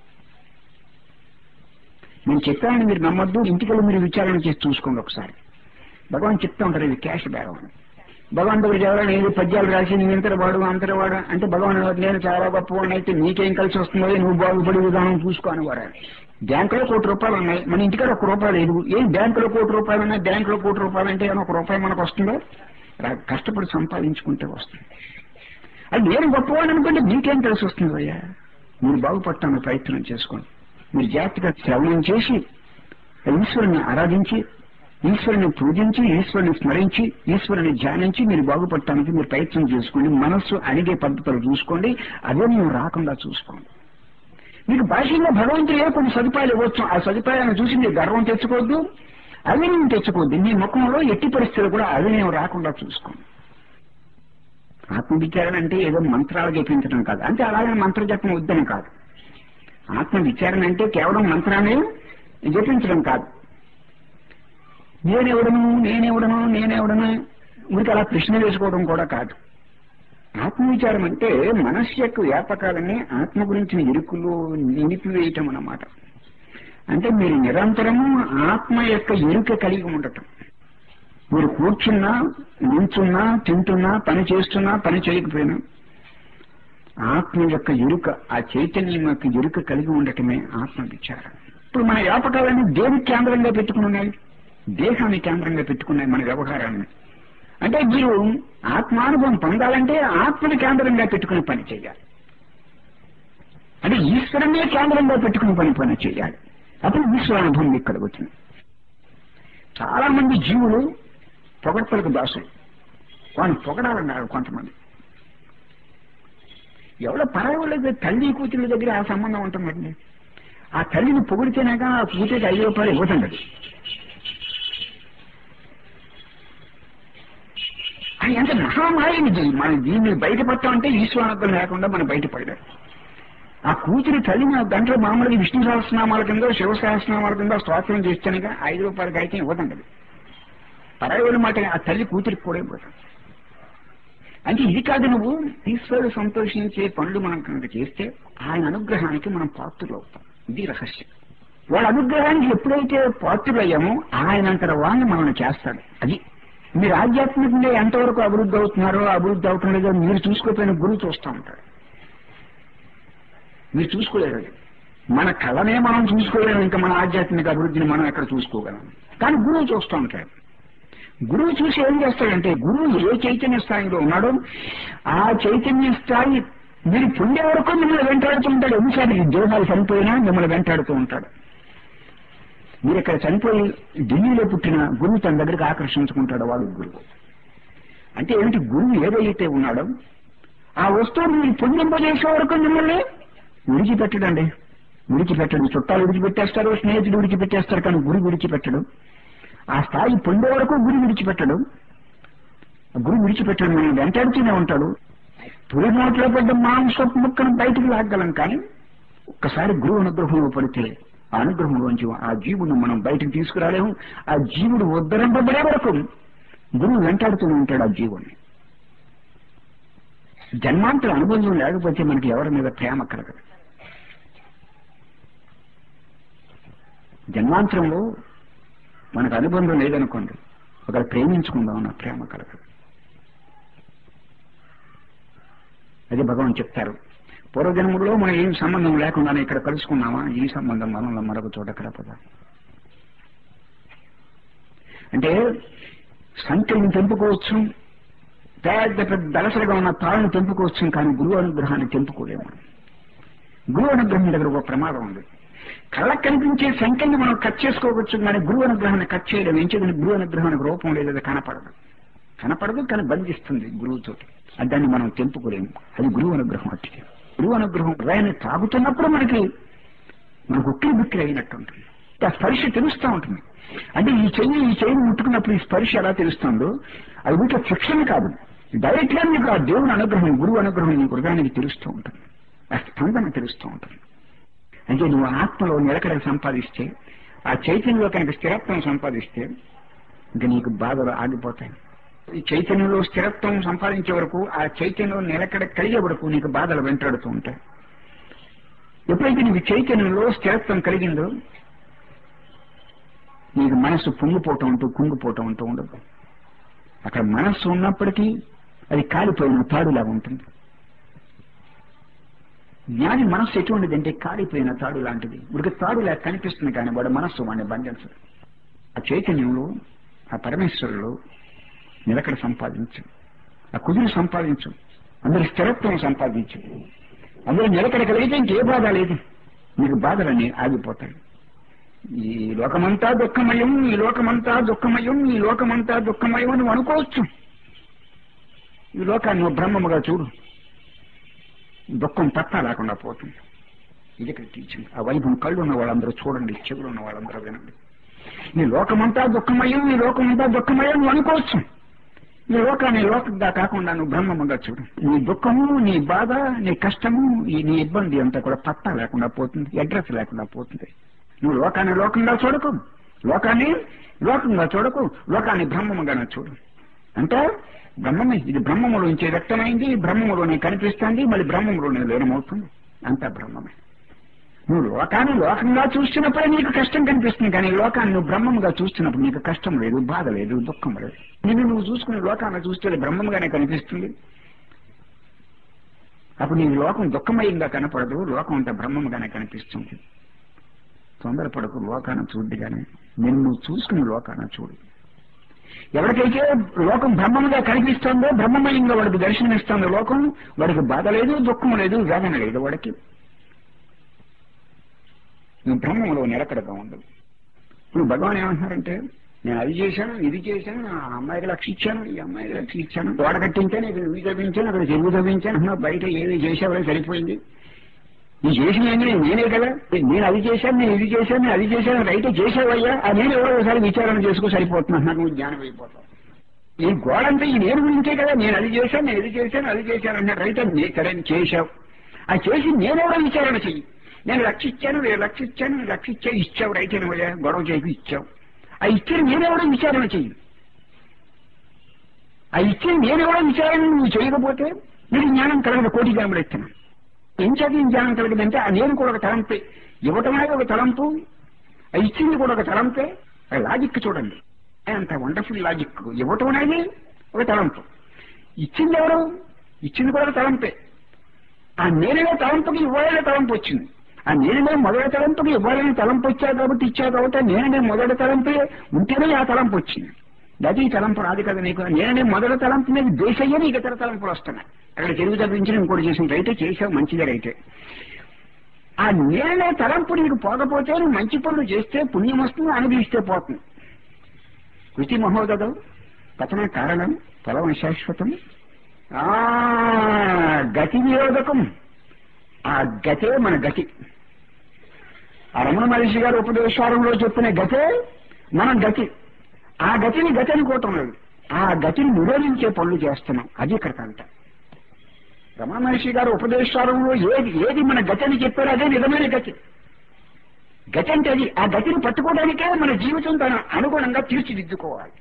S1: నేను చెప్పానని మీరు నమ్మద్దు ఇంటికెళ్ళి మీరు విచారణ చేసి చూసుకోండి ఒకసారి భగవాన్ చెప్తా ఉంటారు ఇది క్యాష్ బ్యాగ్ అని భగవాన్ దగ్గర ఎవరైనా ఏది పద్యాలు రాసి నేను ఇంతటి వాడు అంతటి వాడు అంటే భగవాన్ నేను చాలా గొప్పవాడిని అయితే నీకేం కలిసి వస్తుందో నువ్వు బాగుపడే విధానం చూసుకోని వాడు బ్యాంకులో కోటి రూపాయలు ఉన్నాయి మన ఇంటికాడ ఒక రూపాయలు లేదు ఏం బ్యాంకులో కోటి రూపాయలు ఉన్నాయి బ్యాంకులో కోటి రూపాయలు అంటే ఏమైనా ఒక రూపాయి మనకు వస్తుందో రా- కష్టపడి సంపాదించుకుంటే వస్తుంది అది నేను గొప్పవాడిని అనుకుంటే మీకేం కలిసి వస్తుంది అయ్యా మీరు బాగుపడటానికి ప్రయత్నం చేసుకోండి మీరు జాగ్రత్తగా శ్రవణం చేసి ఈశ్వరుని ఆరాధించి ఈశ్వరుని పూజించి ఈశ్వరుని స్మరించి ఈశ్వరుని ధ్యానించి మీరు బాగుపడటానికి మీరు ప్రయత్నం చేసుకోండి మనస్సు అడిగే పద్ధతులు చూసుకోండి అదే మీరు రాకుండా చూసుకోండి మీకు బాహ్యంగా భగవంతుడు ఏ కొన్ని సదుపాయాలు ఇవ్వచ్చు ఆ సదుపాయాలను చూసి మీరు గర్వం తెచ్చుకోవద్దు అవినయం తెచ్చుకోవద్దు మీ ముఖంలో ఎట్టి పరిస్థితులు కూడా అవినయం రాకుండా చూసుకోండి ఆత్మ విచారణ అంటే ఏదో మంత్రాలు జపించడం కాదు అంటే అలాగే మంత్ర జపం వద్దని కాదు ఆత్మ విచారణ అంటే కేవలం మంత్రాన్ని జపించడం కాదు నేనెవడను నేనెవడను నేనెవడను ఊరికి అలా ప్రశ్న వేసుకోవడం కూడా కాదు ఆత్మవిచారం అంటే మనస్సు యొక్క వ్యాపకాలని ఆత్మ గురించిన ఇరుకులు నిలిపివేయటం అన్నమాట అంటే మీరు నిరంతరము ఆత్మ యొక్క ఎరుక కలిగి ఉండటం మీరు కూర్చున్నా నించున్నా తింటున్నా పని చేస్తున్నా పని చేయకపోయినా ఆత్మ యొక్క ఎరుక ఆ చైతన్యం యొక్క ఎరుక కలిగి ఉండటమే ఆత్మ విచారం ఇప్పుడు మన వ్యాపకాలన్నీ దేని కేంద్రంగా పెట్టుకుని ఉన్నాయి దేహాన్ని కేంద్రంగా పెట్టుకున్నాయి మన వ్యవహారాన్ని అంటే మీరు ఆత్మానుభవం పొందాలంటే ఆత్మని కేంద్రంగా పెట్టుకుని పని చేయాలి అంటే ఈశ్వరునే కేంద్రంగా పెట్టుకుని పని పని చేయాలి అప్పుడు ఈశ్వరానుభవం మీకు కలుగుతుంది చాలా మంది జీవులు పొగడ్తలకు దాసులు వాడిని పొగడాలన్నారు కొంతమంది ఎవరో పర్వాలేదు తల్లి కూతుళ్ళ దగ్గర ఆ సంబంధం ఉంటుందండి ఆ తల్లిని పొగిడితేనాక ఆ కూతురికి ఐదు రూపాయలు ఇవ్వదండి అది ఎంత మహామాయం ఇది మనం దీన్ని బయటపడతామంటే ఈశ్వరానుగ్రహం లేకుండా మనం బయటపడలేం ఆ కూతురి తల్లిని ఆ దాంట్లో మామూలుగా విష్ణు సహస్రనామాల కింద శివ సహస్రనామాల కింద స్తోత్రం చేస్తేనే ఐదు రూపాయలకి అయితే ఇవ్వదండి అది పరాయి మాట ఆ తల్లి కూతురికి కూడా ఇవ్వదు అంటే ఇది కాదు నువ్వు ఈశ్వరుడు సంతోషించే పనులు మనం కనుక చేస్తే ఆయన అనుగ్రహానికి మనం పాత్రలు అవుతాం ఇది రహస్యం వాళ్ళ అనుగ్రహానికి ఎప్పుడైతే పాత్రలు అయ్యామో ఆయనంతర వాడిని మనల్ని చేస్తాడు అది మీరు ఆధ్యాత్మికంగా ఎంతవరకు అభివృద్ధి అవుతున్నారో అభివృద్ధి అవుతుందో లేదో మీరు చూసుకోకపోయిన గురువు చూస్తూ ఉంటాడు మీరు చూసుకోలేరు అది మన కళనే మనం చూసుకోలేము ఇంకా మన ఆధ్యాత్మిక అభివృద్ధిని మనం ఎక్కడ చూసుకోగలం కానీ గురువు చూస్తూ ఉంటాడు గురువు చూసి ఏం చేస్తాడంటే గురువు ఏ చైతన్య స్థాయిలో ఉన్నాడో ఆ చైతన్య స్థాయి మీరు పొందే వరకు మిమ్మల్ని వెంటాడుతూ ఉంటాడు ఎన్నిసార్లు ఈ దేహాలు చనిపోయినా మిమ్మల్ని వెంటాడుతూ ఉంటాడు మీరు ఇక్కడ చనిపోయి ఢిల్లీలో పుట్టిన గురువు తన దగ్గరికి ఆకర్షించుకుంటాడు వాడు గురువు అంటే ఏమిటి గురువు ఏదైతే ఉన్నాడో ఆ వస్తువుని మీరు పొందింపజేసే వరకు మిమ్మల్ని విడిచిపెట్టడండి విడిచిపెట్టడు చుట్టాలు విడిచిపెట్టేస్తారు స్నేహితులు విడిచిపెట్టేస్తారు కానీ గురి విడిచిపెట్టడు ఆ స్థాయి పొందే వరకు గురి విడిచిపెట్టడు గురి విడిచిపెట్టడు మనం వెంటాడుతూనే ఉంటాడు తొలి నోట్లో పడ్డ మాంసపు ముక్కను బయటికి లాగలం కానీ ఒక్కసారి గురువు అనుగ్రహంలో పడితే ఆ అనుగ్రహంలోంచి ఆ జీవుని మనం బయటికి తీసుకురాలేము ఆ జీవుడు ఉద్ధరింపబడే వరకు గురువు వెంటాడుతూనే ఉంటాడు ఆ జీవుని జన్మాంతర అనుబంధం లేకపోతే మనకి ఎవరి మీద ప్రేమ కలగదు జన్మాంతరంలో మనకు అనుబంధం లేదనుకోండి ఒకరు ప్రేమించుకుందాం అన్న ప్రేమ కలగదు అది భగవాన్ చెప్తారు పూర్వజన్మలో మనం ఏం సంబంధం లేకుండానే ఇక్కడ కలుసుకున్నామా ఈ సంబంధం మనలో మరొక చోట కలపదా అంటే సంఖ్యను తెంపుకోవచ్చు పెద్ద పెద్ద దళసరిగా ఉన్న తాళను తెంపుకోవచ్చు కానీ గురువు అనుగ్రహాన్ని తెంపుకోలేము గురువు అనుగ్రహం దగ్గర ఒక ప్రమాదం ఉంది కళ్ళకు కనిపించే సంఖ్యని మనం కట్ చేసుకోవచ్చు కానీ గురువు అనుగ్రహాన్ని కట్ చేయడం ఏం చేయదని గురువు అనుగ్రహానికి రూపం లేదు అది కనపడదు కనపడదు కానీ బంధిస్తుంది గురువుతో అది దాన్ని మనం తెంపుకోలేము అది గురువు అనుగ్రహం అట్టిది గురువు అనుగ్రహం రాయని తాగుతున్నప్పుడు మనకి మనకు ఉక్కిరి బిక్కిరి అయినట్టు ఉంటుంది ఆ స్పర్శ తెలుస్తూ ఉంటుంది అంటే ఈ చెయ్యి ఈ చెయ్యిని ముట్టుకున్నప్పుడు ఈ స్పర్శ ఎలా తెలుస్తుందో అది వీటి శిక్షణ కాదు డైరెక్ట్ గా నీకు ఆ దేవుని అనుగ్రహం గురువు అనుగ్రహం నీ హృదయానికి తెలుస్తూ ఉంటుంది ఆ స్పందన తెలుస్తూ ఉంటుంది అంటే నువ్వు ఆత్మలో నిలకడ సంపాదిస్తే ఆ చైతన్యంలో కనుక స్థిరత్వం సంపాదిస్తే ఇంకా నీకు బాధలు ఆగిపోతాయి ఈ చైతన్యంలో స్థిరత్వం సంపాదించే వరకు ఆ చైతన్యంలో నిలకడ కలిగే వరకు నీకు బాధలు వెంటాడుతూ ఉంటాయి ఎప్పుడైతే నీకు చైతన్యంలో స్థిరత్వం కలిగిందో నీకు మనస్సు పొంగిపోవటం అంటూ కుంగిపోవటం అంటూ ఉండదు అక్కడ మనస్సు ఉన్నప్పటికీ అది కాలిపోయిన తాడులాగా ఉంటుంది జ్ఞాని మనస్సు ఎటువంటిది అంటే కాలిపోయిన తాడు లాంటిది ఉడికి తాడులా కనిపిస్తుంది కానీ వాడు మనస్సు వాడిని బంధించదు ఆ చైతన్యంలో ఆ పరమేశ్వరులో నిలకడ సంపాదించు ఆ కుదిరి సంపాదించు అందరి స్థిరత్వం సంపాదించు అందరూ నిలకడ కలిగితే ఇంకే బాధ లేదు నీకు బాధలన్నీ ఆగిపోతాయి ఈ లోకమంతా దుఃఖమయం ఈ లోకమంతా దుఃఖమయం ఈ లోకమంతా దుఃఖమయం అని అనుకోవచ్చు ఈ లోకాన్ని నువ్వు బ్రహ్మముగా చూడు దుఃఖం పట్టా లేకుండా పోతుంది ఇది ఇక్కడ టీచింగ్ ఆ వైభవం కళ్ళు ఉన్న వాళ్ళందరూ చూడండి చెవులు ఉన్న వాళ్ళందరూ వినండి ఈ లోకమంతా దుఃఖమయం ఈ లోకమంతా దుఃఖమయం నువ్వు అనుకోవచ్చు ఈ లోకాన్ని లోకంగా కాకుండా నువ్వు బ్రహ్మముగా చూడు నీ దుఃఖము నీ బాధ నీ కష్టము ఈ నీ ఇబ్బంది అంతా కూడా పట్టా లేకుండా పోతుంది అడ్రస్ లేకుండా పోతుంది నువ్వు లోకాన్ని లోకంగా చూడకు లోకాన్ని లోకంగా చూడకు లోకాన్ని బ్రహ్మముగానే చూడు అంటే బ్రహ్మమే ఇది బ్రహ్మములోంచి వ్యక్తమైంది బ్రహ్మములోనే కనిపిస్తుంది మళ్ళీ బ్రహ్మములోనే లీనమవుతుంది అంతా బ్రహ్మమే నువ్వు లోకాన్ని లోకంగా చూస్తున్నప్పుడే నీకు కష్టం కనిపిస్తుంది కానీ లోకాన్ని నువ్వు బ్రహ్మముగా చూస్తున్నప్పుడు నీకు కష్టం లేదు బాధ లేదు దుఃఖం లేదు నిన్ను నువ్వు చూసుకునే లోకాన్ని చూస్తే బ్రహ్మముగానే కనిపిస్తుంది అప్పుడు నీ లోకం దుఃఖమయంగా కనపడదు లోకం అంతా బ్రహ్మముగానే కనిపిస్తుంది తొందరపడకు లోకాన్ని చూడ్డిగానే నిన్ను చూసుకుని లోకాన్ని చూడు ఎవరికైతే లోకం బ్రహ్మముగా కనిపిస్తుందో బ్రహ్మమయంగా వాడికి దర్శనమిస్తుందో లోకం వాడికి బాధ లేదు దుఃఖం లేదు వేదన లేదు వాడికి నువ్వు బ్రహ్మంలో నిలకడగా ఉండదు ఇప్పుడు భగవాన్ ఏమంటున్నారంటే నేను అది చేశాను ఇది చేశాను ఆ అమ్మాయికి లక్ష ఇచ్చాను ఈ అమ్మాయికి లక్ష ఇచ్చాను గోడ కట్టించాను ఇక్కడ ఇవి చదివించాను అక్కడ చెరువు చదివించాను అన్నావు బయట ఏది చేసావో సరిపోయింది నీ చేసిన ఏంటి నేనే కదా నేను అది చేశాను నేను ఇది చేశాను నేను అది చేశాను రైతే చేసావయ్యా ఆ నేను ఎవరో ఒకసారి విచారణ చేసుకో సరిపోతున్నా నాకు నువ్వు జ్ఞానం అయిపోతావు ఈ గోడంతా ఈ నేను గురించే కదా నేను అది చేశాను నేను ఇది చేశాను అది చేశాను అన్నాడు రైతే సరే చేశావు ఆ చేసి నేనెవరో విచారణ చెయ్యి నేను లక్ష ఇచ్చాను నేను లక్ష ఇచ్చాను నేను లక్ష ఇచ్చా ఇచ్చావు రైతే నువ్వయ్యా గొడవ చేసి ఇచ్చావు ఆ ఇచ్చిన నేనెవరో విచారణ చెయ్యి ఆ ఇచ్చిన నేనెవరో విచారణ నువ్వు చేయకపోతే నీకు జ్ఞానం కలగదు కోటి జన్మలు ఇస్తున్నాను ఏం చదివి జ్ఞానం కలిగిందంటే ఆ నేను కూడా ఒక తలంపే ఇవ్వటం అనేది ఒక తలంపు ఆ ఇచ్చింది కూడా ఒక తలంపే ఆ లాజిక్ చూడండి అంత వండర్ఫుల్ లాజిక్ ఇవ్వటం అనేది ఒక తలంపు ఇచ్చింది ఎవరు ఇచ్చింది కూడా ఒక తలంపే ఆ నేనే తలంపుకి ఇవ్వాలనే తలంపు వచ్చింది ఆ నేనే మొదటి తలంపుకి ఇవ్వాలని తలంపు వచ్చా కాబట్టి ఇచ్చా కాబట్టి నేనే మొదటి తలంపే ఉంటేనే ఆ తలంపు వచ్చింది గతి తలంపు రాదు కదా నీకు నేనే మొదటి తలంపు మీద బేస్ అయ్యే నీకు ఇతర తలంపులు వస్తున్నాయి అక్కడ తెలుగు తప్పించిన ఇంకోటి చేసిన రైతే చేసావు మంచిదే రైతే ఆ నేనే తలంపు నీకు పోకపోతే నువ్వు మంచి పనులు చేస్తే పుణ్యం వస్తుంది అనుభవిస్తే పోతుంది కృతి మహోదయం పతన కారణం ఫలం శాశ్వతం ఆ గతి విరోధకం ఆ గతే మన గతి ఆ రమణ మహర్షి గారు ఉపదేశారంలో చెప్పిన గతే మన గతి ఆ గతిని గతి అనుకోవటం లేదు ఆ గతిని నిరోధించే పనులు చేస్తున్నాం అది ఇక్కడ కంట రమణ మహర్షి గారు ఉపదేశారంలో ఏది ఏది మన గతి అని చెప్పారో అదే నిజమైన గతి గతి అంటే అది ఆ గతిని పట్టుకోవడానికే మన జీవితం తన అనుగుణంగా తీర్చిదిద్దుకోవాలి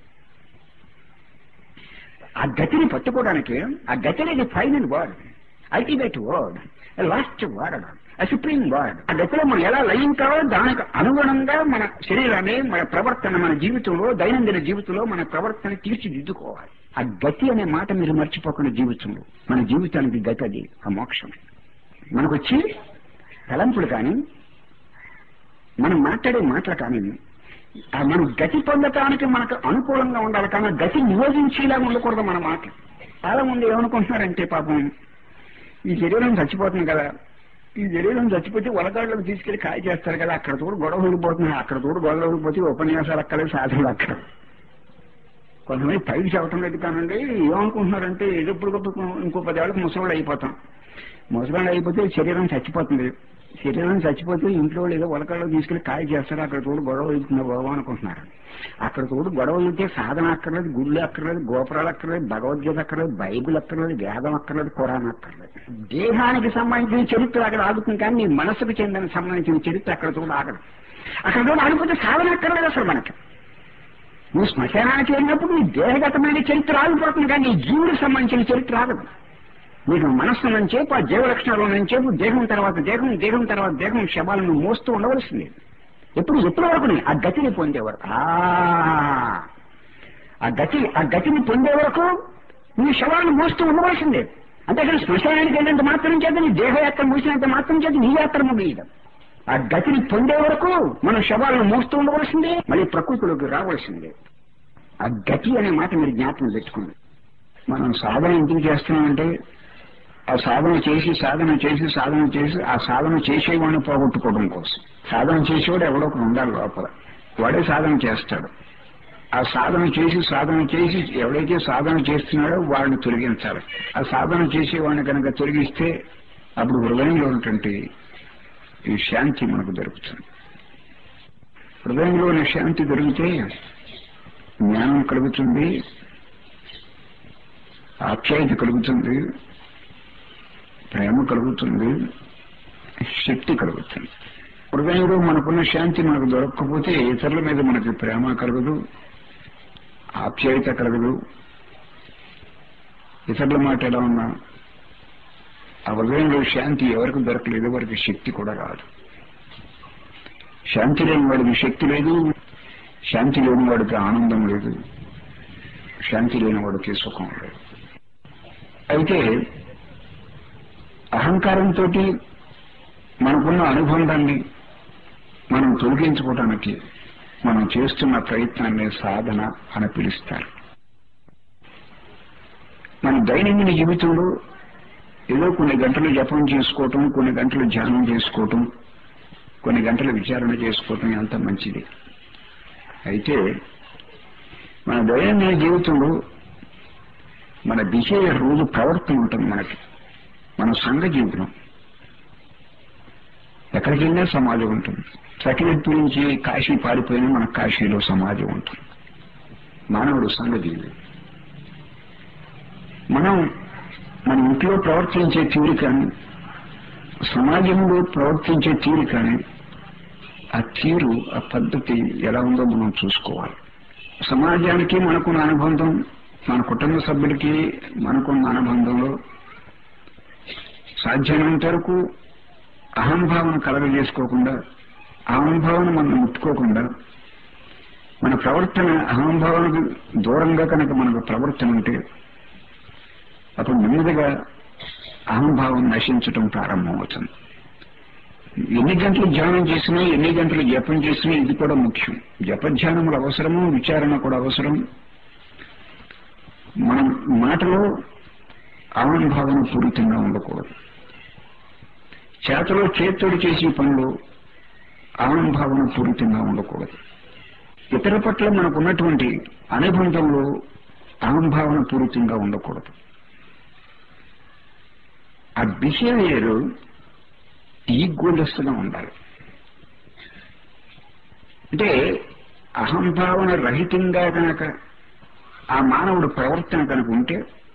S1: ఆ గతిని పట్టుకోవడానికి ఆ గతి అనేది final word ultimate word last word ఆ సుప్రీం వర్డ్ ఆ గతిలో మనం ఎలా లయించాలో దానికి అనుగుణంగా మన శరీరాన్ని మన ప్రవర్తన మన జీవితంలో దైనందిన జీవితంలో మన ప్రవర్తన తీర్చిదిద్దుకోవాలి ఆ గతి అనే మాట మీరు మర్చిపోకుండా జీవితంలో మన జీవితానికి గతి అది ఆ మోక్షం మనకు వచ్చి తలంపులు కానీ మనం మాట్లాడే మాటలు కానీ ఆ మనం గతి పొందటానికి మనకు అనుకూలంగా ఉండాలి కానీ గతి నియోజించేలాగా ఉండకూడదు మన మాట చాలా మంది ఏమనుకుంటున్నారంటే పాపం ఈ శరీరం చచ్చిపోతుంది కదా ఈ శరీరం చచ్చిపోతే వలగాళ్ళకు తీసుకెళ్లి కాయ చేస్తారు కదా అక్కడ తోడు గొడవ ఊడిపోతున్నాయి అక్కడ తోడు గొడవ ఊడిపోతే ఉపన్యాసాలు అక్కడే సాధనలు అక్కడ కొంతమంది పైకి చెప్పటం లేదు కానండి ఏమనుకుంటున్నారంటే ఎప్పుడు ఇంకో పదేళ్ళకి ముసలాళ్ళు అయిపోతాం ముసలాళ్ళు అయిపోతే శరీరం చచ్చిపోతుంది శరీరం చచ్చిపోతే ఇంట్లో ఏదో వలకాల్లో తీసుకెళ్లి కాయ చేస్తారు అక్కడ తోడు గొడవ వెళ్తుంది బాబు అనుకుంటున్నారు అక్కడ తోడు గొడవ వెళ్తే సాధన అక్కర్లేదు గుళ్ళు అక్కర్లేదు గోపురాలు అక్కర్లేదు భగవద్గీత అక్కర్లేదు బైబిల్ అక్కర్లేదు వేదం అక్కర్లేదు ఖురాన్ అక్కర్లేదు దేహానికి సంబంధించిన చరిత్ర అక్కడ ఆగుతుంది కానీ నీ మనసుకు చెందిన సంబంధించిన చరిత్ర అక్కడ తోడు ఆగదు అక్కడ తోడు ఆగిపోతే సాధన అక్కర్లేదు అసలు మనకి నువ్వు శ్మశానానికి వెళ్ళినప్పుడు నీ దేహగతమైన చరిత్ర ఆగిపోతుంది కానీ నీ జీవుడికి సంబంధించిన చరిత్ర ఆగదు నీకు మనస్సు నుంచేపు ఆ జీవ లక్షణాల నుంచేపు దేహం తర్వాత దేహం దేహం తర్వాత దేహం శవాలను మోస్తూ ఉండవలసింది ఎప్పుడు ఎప్పటి వరకు ఆ గతిని పొందే వరకు ఆ గతి ఆ గతిని పొందే వరకు నీ శవాలను మోస్తూ ఉండవలసిందే అంతేకాని శ్మశానానికి వెళ్ళినంత మాత్రం చేత నీ దేహయాత్ర మూసినంత మాత్రం చేత నీ యాత్ర ముగియదు ఆ గతిని పొందే వరకు మనం శవాలను మోస్తూ ఉండవలసిందే మళ్ళీ ప్రకృతిలోకి రావలసిందే ఆ గతి అనే మాట మీరు జ్ఞాపకం పెట్టుకోండి మనం సాధన ఎందుకు చేస్తున్నామంటే ఆ సాధన చేసి సాధన చేసి సాధన చేసి ఆ సాధన చేసేవాడిని పోగొట్టుకోవడం కోసం సాధన చేసేవాడు ఎవడో ఒకడు ఉండాలి లోపల వాడే సాధన చేస్తాడు ఆ సాధన చేసి సాధన చేసి ఎవడైతే సాధన చేస్తున్నాడో వాడిని తొలగించాలి ఆ సాధన చేసేవాడిని కనుక తొలగిస్తే అప్పుడు హృదయంలో ఉన్నటువంటి ఈ శాంతి మనకు దొరుకుతుంది హృదయంలోని శాంతి దొరికితే జ్ఞానం కలుగుతుంది ఆప్యాయత కలుగుతుంది ప్రేమ కలుగుతుంది శక్తి కలుగుతుంది హృదయంలో మనకున్న శాంతి మనకు దొరకకపోతే ఇతరుల మీద మనకి ప్రేమ కలగదు ఆప్యాయత కలగదు ఇతరుల మాట ఎలా ఉన్నా ఆ హృదయంలో శాంతి ఎవరికి దొరకలేదు వారికి శక్తి కూడా రాదు శాంతి లేని వాడికి శక్తి లేదు శాంతి లేని వాడికి ఆనందం లేదు శాంతి లేని వాడికి సుఖం లేదు అయితే అహంకారంతో మనకున్న అనుబంధాన్ని మనం తొలగించుకోవడానికి మనం చేస్తున్న ప్రయత్నాన్ని సాధన అని పిలుస్తారు మన దైనందిన జీవితంలో ఏదో కొన్ని గంటలు జపం చేసుకోవటం కొన్ని గంటలు ధ్యానం చేసుకోవటం కొన్ని గంటలు విచారణ చేసుకోవటం ఎంత మంచిది అయితే మన దైనందిన జీవితంలో మన బిహేవియర్ రోజు ప్రవర్తన ఉంటుంది మనకి మన సంఘ జీవితం ఎక్కడికి వెళ్ళినా సమాజం ఉంటుంది సకినెట్టు నుంచి కాశీ పారిపోయినా మన కాశీలో సమాజం ఉంటుంది మానవుడు సంఘ జీవి మనం మన ఇంట్లో ప్రవర్తించే తీరు కానీ సమాజంలో ప్రవర్తించే తీరు కానీ ఆ తీరు ఆ పద్ధతి ఎలా ఉందో మనం చూసుకోవాలి సమాజానికి మనకున్న అనుబంధం మన కుటుంబ సభ్యులకి మనకున్న అనుబంధంలో సాధ్యమైనంత వరకు అహంభావన కలగజేసుకోకుండా అహంభావన మనం ముట్టుకోకుండా మన ప్రవర్తన అహంభావనకు దూరంగా కనుక మనకు ప్రవర్తన ఉంటే అప్పుడు నెమ్మదిగా అహంభావం నశించటం ప్రారంభమవుతుంది ఎన్ని గంటలు ధ్యానం చేసినా ఎన్ని గంటలు జపం చేసినా ఇది కూడా ముఖ్యం జపధ్యానములు అవసరము విచారణ కూడా అవసరం మనం మాటలో అహంభావన పూరితంగా ఉండకూడదు చేతలో చేతుడు చేసే పనులు అహంభావన పూరితంగా ఉండకూడదు ఇతర పట్ల మనకు ఉన్నటువంటి అనుబంధంలో అహంభావన పూరితంగా ఉండకూడదు ఆ బిహేవియర్ ఈక్వలెస్ గా ఉండాలి అంటే అహంభావన రహితంగా కనుక ఆ మానవుడు ప్రవర్తన కనుక ఉంటే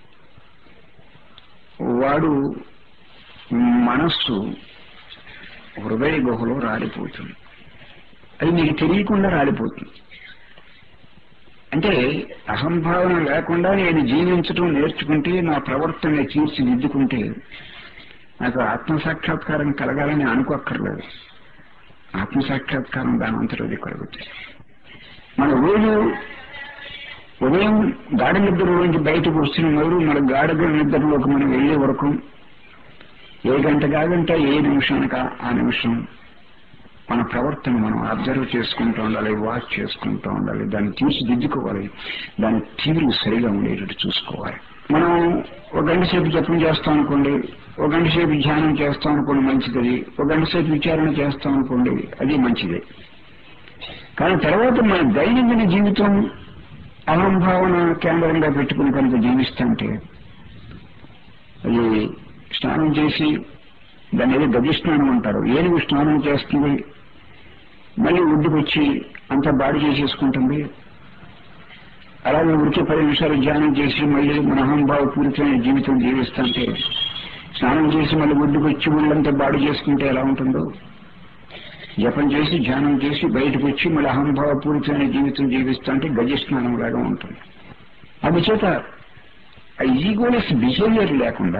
S1: వాడు మనస్సు హృదయ గుహలో రాలిపోతుంది అది మీకు తెలియకుండా రాలిపోతుంది అంటే అహంభావన లేకుండా నేను జీవించడం నేర్చుకుంటే నా ప్రవర్తన తీర్చిదిద్దుకుంటే నాకు ఆత్మసాక్షాత్కారం కలగాలని అనుకోక్కర్లేదు ఆత్మసాక్షాత్కారం దాని అంతటి కలుగుతుంది మన రోజు ఉదయం గాఢ నిద్రలోంచి బయటకు వస్తున్న మొదలు మన గాఢ నిద్రలోకి మనం వెళ్లే వరకు ఏ గంట కాగంట ఏ నిమిషానిక ఆ నిమిషం మన ప్రవర్తన మనం అబ్జర్వ్ చేసుకుంటూ ఉండాలి వాచ్ చేసుకుంటూ ఉండాలి దాన్ని తీర్చిదిద్దుకోవాలి దాని తీరు సరిగా ఉండేటట్టు చూసుకోవాలి మనం ఒక గంట సేపు జపం చేస్తాం అనుకోండి ఒక గంట సేపు ధ్యానం చేస్తాం అనుకోండి మంచిది ఒక గంట సేపు విచారణ చేస్తాం అనుకోండి అది మంచిదే కానీ తర్వాత మన దైనందిన జీవితం అహంభావన కేంద్రంగా పెట్టుకుని కనుక జీవిస్తుంటే అది స్నానం చేసి దాన్ని ఏదో గది స్నానం అంటారు ఏనుగు స్నానం చేస్తుంది మళ్ళీ ఒడ్డుకు వచ్చి అంతా బాడీ చేసేసుకుంటుంది అలాగే ఉడికి పది నిమిషాలు ధ్యానం చేసి మళ్ళీ మన అహంభావ పూరితమైన జీవితం జీవిస్తుంటే స్నానం చేసి మళ్ళీ ఒడ్డుకు వచ్చి ఒళ్ళంతా బాడీ చేసుకుంటే ఎలా ఉంటుందో జపం చేసి ధ్యానం చేసి బయటకు వచ్చి మళ్ళీ అహంభావ పూరితమైన జీవితం జీవిస్తుంటే గజ స్నానం లాగా ఉంటుంది అందుచేత ఆ ఈగోలెస్ బిహేవియర్ లేకుండా